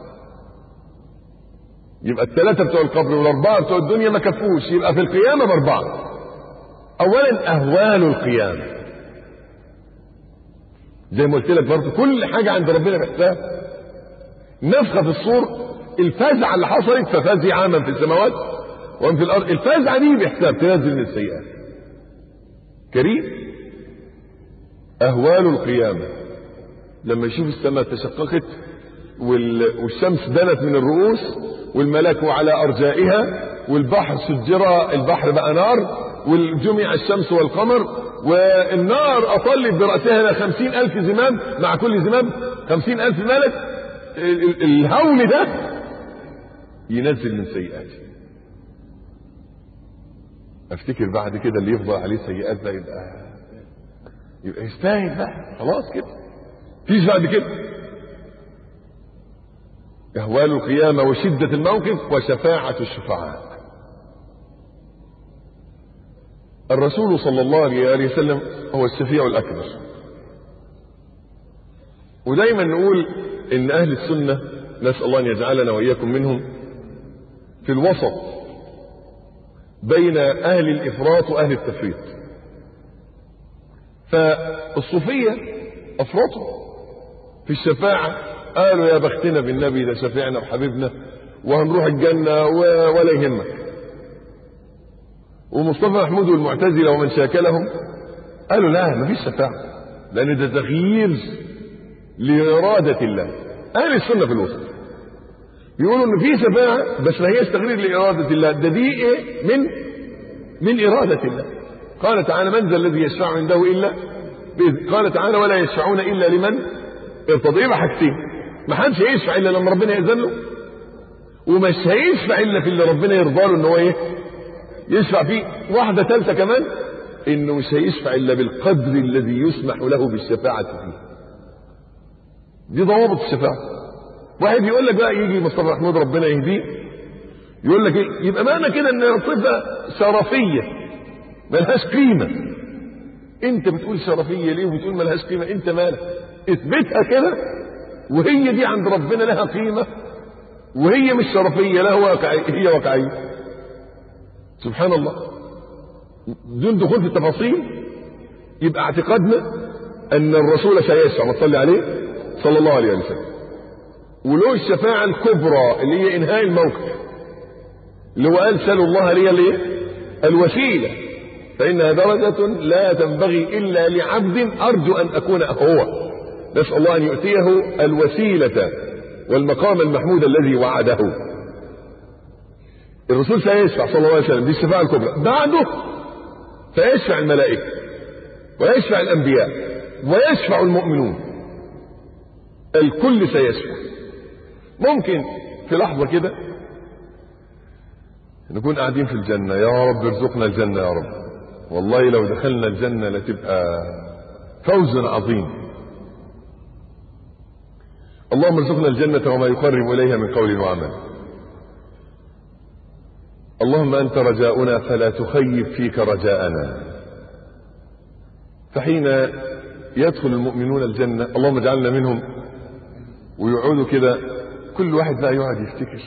يبقى الثلاثة بتوع القبر والأربعة بتوع الدنيا ما كفوش يبقى في القيامة بأربعة أولا أهوال القيامة زي ما قلت لك برضه كل حاجة عند ربنا بحساب نفخة في الصور الفزعة اللي حصلت ففزع من في السماوات ومن في الأرض الفزعة دي بحساب تنزل من السيئات كريم أهوال القيامة لما يشوف السماء تشققت والشمس دنت من الرؤوس والملك على أرجائها والبحر سجر البحر بقى نار والجمع الشمس والقمر والنار أطلت برأسها خمسين ألف زمام مع كل زمام خمسين ألف ملك الهول ده ينزل من سيئاته افتكر بعد كده اللي يفضل عليه سيئات ده يبقى يبقى يستاهل بقى خلاص كده فيش بعد كده اهوال القيامه وشده الموقف وشفاعه الشفعاء الرسول صلى الله عليه وسلم هو الشفيع الاكبر ودايما نقول ان اهل السنه نسال الله ان يجعلنا واياكم منهم في الوسط بين اهل الافراط واهل التفريط فالصوفيه افرطوا في الشفاعه قالوا يا بختنا بالنبي ده شفيعنا بحبيبنا وهنروح الجنه ولا يهمك ومصطفى محمود والمعتزله ومن شاكلهم قالوا لا مفيش شفاعه لان ده تغيير لاراده الله اهل السنه في الوسط يقولوا ان في شفاعه بس ما هيش تغيير لاراده الله ده دي ايه من من اراده الله قال تعالى من ذا الذي يشفع عنده الا بإذن قال تعالى ولا يشفعون الا لمن ارتضي له حاجتين ما حدش هيشفع الا لما ربنا ياذن له ومش هيشفع الا في اللي ربنا يرضى له ان هو ايه يشفع فيه واحده ثالثه كمان انه مش هيشفع الا بالقدر الذي يسمح له بالشفاعه فيه دي ضوابط الشفاعه واحد يقول لك بقى يجي مصطفى محمود ربنا يهديه يقول لك ايه يبقى معنى كده ان صفه شرفيه ملهاش قيمه انت بتقول شرفيه ليه وبتقول ملهاش قيمه انت مالك اثبتها كده وهي دي عند ربنا لها قيمه وهي مش شرفيه لا واقعية هي واقعيه سبحان الله دون دخول في التفاصيل يبقى اعتقادنا ان الرسول سيشفع ما تصلي عليه صلى الله عليه وسلم وله الشفاعة الكبرى اللي هي انهاء الموقف اللي هو قال سألوا الله لي الايه الوسيلة فإنها درجة لا تنبغي إلا لعبد أرجو أن أكون هو نسأل الله أن يؤتيه الوسيلة والمقام المحمود الذي وعده الرسول سيشفع صلى الله عليه وسلم دي الشفاعة الكبرى بعده فيشفع الملائكة ويشفع الأنبياء ويشفع المؤمنون الكل سيشفع ممكن في لحظة كده نكون قاعدين في الجنة يا رب ارزقنا الجنة يا رب والله لو دخلنا الجنة لتبقى فوز عظيم اللهم ارزقنا الجنة وما يقرب إليها من قول وعمل اللهم أنت رجاؤنا فلا تخيب فيك رجاءنا فحين يدخل المؤمنون الجنة اللهم اجعلنا منهم ويقعدوا كده كل واحد بقى يقعد يفتكر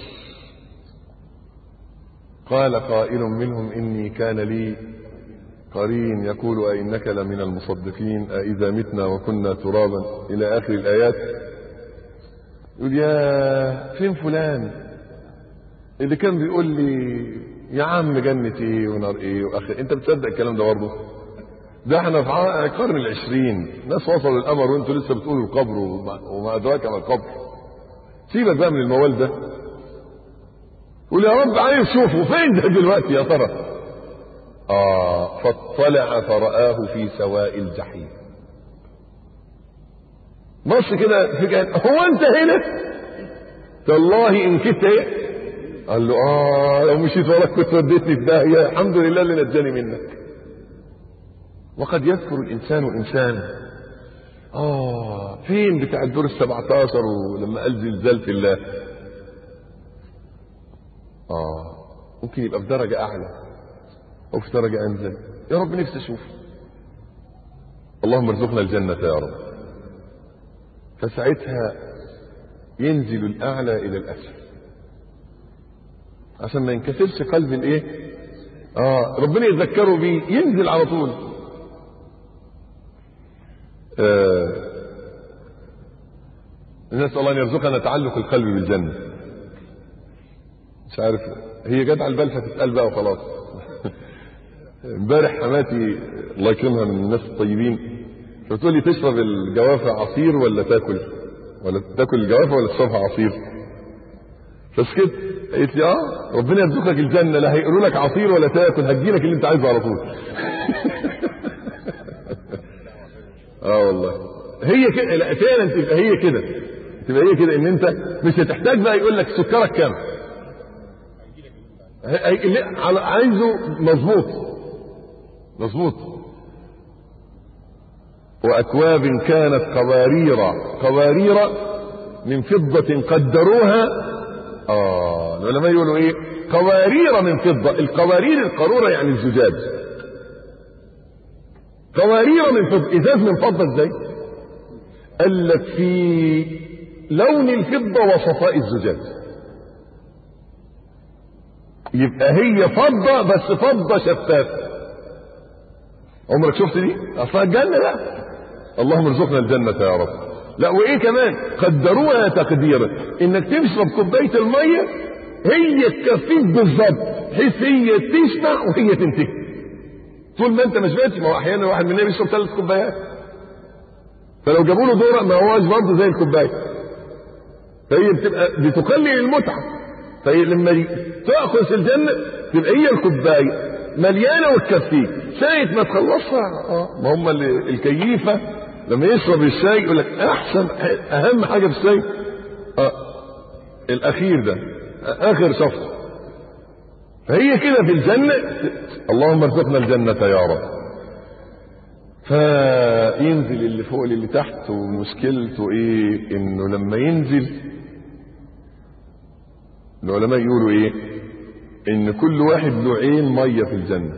قال قائل منهم إني كان لي قرين يقول أئنك لمن المصدقين أئذا متنا وكنا ترابا إلى آخر الآيات يقول يا فين فلان اللي كان بيقول لي يا عم جنة ايه ونار ايه واخر انت بتصدق الكلام ده برضه ده احنا في القرن العشرين ناس وصلوا القمر وانتوا لسه بتقولوا القبر وما ادراك ما القبر سيبك بقى من الموال ده قول يا رب عايز اشوفه فين ده دلوقتي يا ترى اه فاطلع فرآه في سواء الجحيم بص كده في جهة هو انت هنا تالله ان كنت ايه قال له اه لو مشيت وراك كنت وديتني في داهيه الحمد لله اللي نجاني منك وقد يذكر الانسان انسان اه فين بتاع الدور ال17 ولما قال زلزال في الله اه ممكن يبقى في درجه اعلى او في درجه انزل يا رب نفسي اشوف اللهم ارزقنا الجنه يا رب فساعتها ينزل الاعلى الى الاسفل عشان ما ينكسرش قلب الايه اه ربنا يذكره بيه ينزل على طول آه نسال الله ان يرزقنا تعلق القلب بالجنه مش عارف هي جت على البال فتتقال بقى وخلاص امبارح حماتي الله يكرمها من الناس الطيبين فبتقول لي تشرب الجوافه عصير ولا تاكل ولا تاكل الجوافه ولا تشربها عصير فسكت قالت لي اه ربنا يرزقك الجنه لا هيقولوا لك عصير ولا تاكل هتجيلك اللي انت عايزه على طول اه والله هي كده لا فعلا تبقى هي كده تبقى هي كده ان انت مش هتحتاج بقى يقول لك سكرك كام عايزه مظبوط مظبوط واكواب كانت قوارير قوارير من فضه قدروها اه العلماء يقولوا ايه قوارير من فضة القوارير القارورة يعني الزجاج قوارير من فضة ازاز من فضة ازاي قال لك في لون الفضة وصفاء الزجاج يبقى هي فضة بس فضة شفافة عمرك شفت دي اصلا الجنة لا اللهم ارزقنا الجنة يا رب لا وايه كمان قدروها تقديرا انك تشرب كوبايه الميه هي تكفيك بالظبط بحيث هي تشبع وهي تنتهي طول ما انت ما شبعتش ما هو احيانا واحد مننا بيشرب ثلاث كوبايات فلو جابوا له دورق ما هوش برضه زي الكوبايه فهي بتبقى بتقلل المتعه فهي لما تاخذ في الجنه تبقى هي الكوبايه مليانه وتكفيك ساعه ما تخلصها اه ما هم الكيفه لما يشرب الشاي يقول لك احسن اهم حاجه في الشاي آه الاخير ده اخر شفط فهي كده في الجنه اللهم ارزقنا الجنه يا رب فينزل اللي فوق اللي تحت ومشكلته ايه انه لما ينزل العلماء يقولوا ايه ان كل واحد له عين ميه في الجنه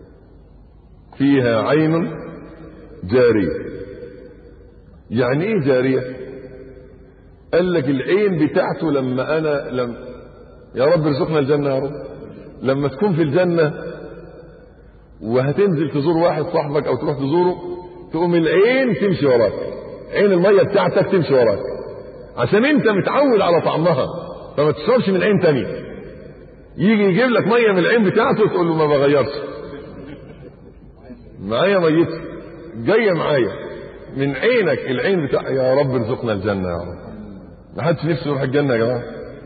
فيها عين جاريه يعني ايه جاريه قال لك العين بتاعته لما انا لم يا رب ارزقنا الجنه يا رب لما تكون في الجنه وهتنزل تزور واحد صاحبك او تروح تزوره تقوم العين تمشي وراك عين الميه بتاعتك تمشي وراك عشان انت متعود على طعمها فما تشربش من عين تانية يجي يجيب لك ميه من العين بتاعته تقول له ما بغيرش معايا ميتي جايه معايا من عينك العين بتاع يا رب ارزقنا الجنه يا رب ما حدش نفسه يروح الجنه يا جماعه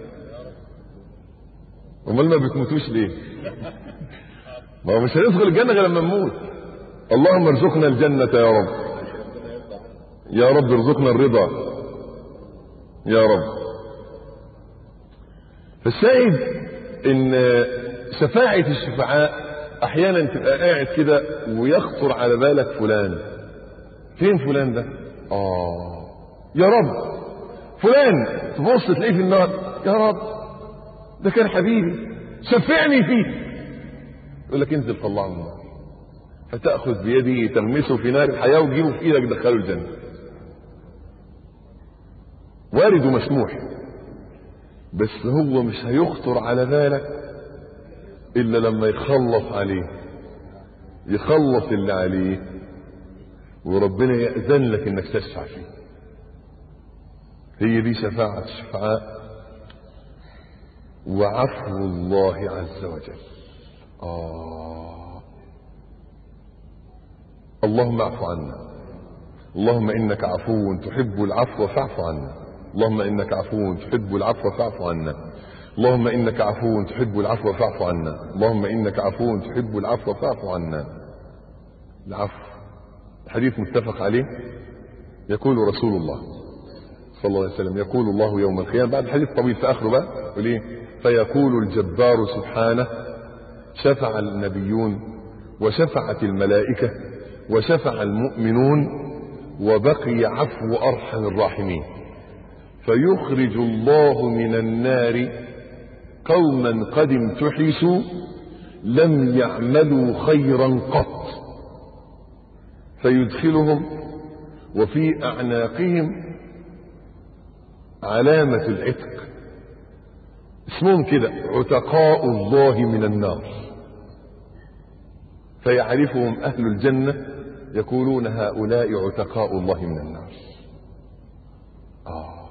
امال ما بتموتوش ليه ما هو مش هندخل الجنه غير لما نموت اللهم ارزقنا الجنه يا رب يا رب ارزقنا الرضا يا رب فالشاهد ان شفاعة الشفعاء احيانا تبقى قاعد كده ويخطر على بالك فلان فين فلان ده اه يا رب فلان تبص تلاقيه في النار يا رب ده كان حبيبي شفعني فيه يقول لك انزل طلعه من النار فتأخذ بيده تغمسه في نار الحياة وتجيبه في ايدك تدخله الجنة وارد ومسموح بس هو مش هيخطر على بالك الا لما يخلص عليه يخلص اللي عليه وربنا يأذن لك انك تشفع فيه هي دي شفاعة الشفعاء وعفو الله عز وجل آه اللهم اعف عنا اللهم انك عفو تحب العفو فاعف عنا اللهم انك عفو تحب العفو فاعف عنا اللهم انك عفو تحب العفو فاعف عنا اللهم انك عفو تحب العفو فاعف عنا العفو الحديث متفق عليه يقول رسول الله صلى الله عليه وسلم يقول الله يوم القيامة بعد الحديث طويل في آخره بقى يقول إيه فيقول الجبار سبحانه شفع النبيون وشفعت الملائكة وشفع المؤمنون وبقي عفو أرحم الراحمين فيخرج الله من النار قوما قد امتحسوا لم يعملوا خيرا قط فيدخلهم وفي أعناقهم علامة العتق اسمهم كده عتقاء الله من النار فيعرفهم أهل الجنة يقولون هؤلاء عتقاء الله من النار آه.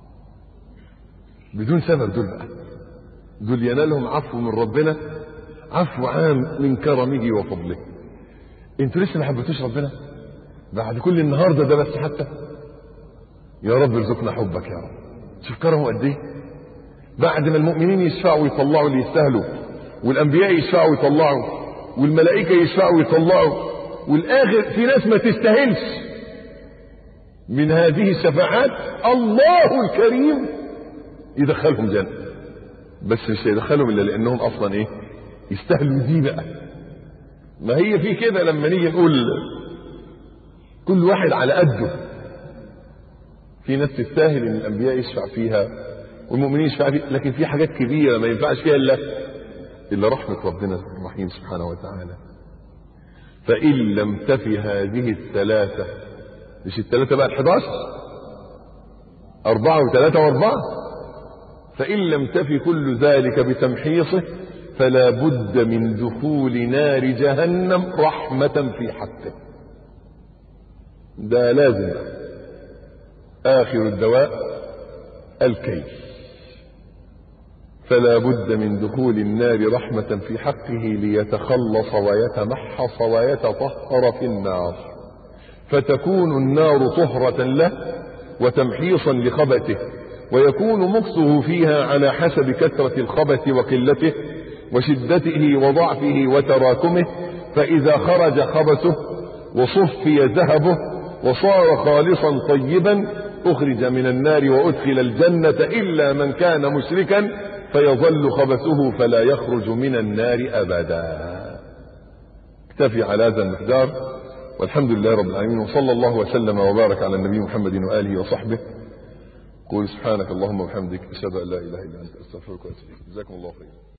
بدون سبب دول بقى دول ينالهم عفو من ربنا عفو عام من كرمه وفضله انتوا لسه ما حبيتوش ربنا بعد كل النهارده ده بس حتى يا رب ارزقنا حبك يا رب شوف كرمه قد ايه بعد ما المؤمنين يشفعوا ويطلعوا اللي يستاهلوا والانبياء يشفعوا ويطلعوا والملائكه يشفعوا ويطلعوا والاخر في ناس ما تستاهلش من هذه الشفاعات الله الكريم يدخلهم جنه بس مش هيدخلهم الا لانهم اصلا ايه يستاهلوا دي بقى ما هي في كده لما نيجي نقول كل واحد على قده في ناس تستاهل ان الانبياء يشفع فيها والمؤمنين يشفع فيها لكن في حاجات كبيره ما ينفعش فيها الا الا رحمه ربنا الرحيم سبحانه وتعالى فان لم تفي هذه الثلاثه مش الثلاثه بقى ال11 أربعة وثلاثة وأربعة فإن لم تفي كل ذلك بتمحيصه فلا بد من دخول نار جهنم رحمة في حقه ده لازم آخر الدواء الكيف فلا بد من دخول النار رحمة في حقه ليتخلص ويتمحص ويتطهر في النار فتكون النار طهرة له وتمحيصا لخبثه ويكون مكثه فيها على حسب كثرة الخبث وقلته وشدته وضعفه وتراكمه فإذا خرج خبثه وصفي ذهبه وصار خالصا طيبا أخرج من النار وأدخل الجنة إلا من كان مشركا فيظل خبثه فلا يخرج من النار أبدا اكتفي على هذا المقدار والحمد لله رب العالمين وصلى الله وسلم وبارك على النبي محمد وآله وصحبه قول سبحانك اللهم وبحمدك اشهد ان لا اله الا انت استغفرك واتوب اليك جزاكم الله خيرا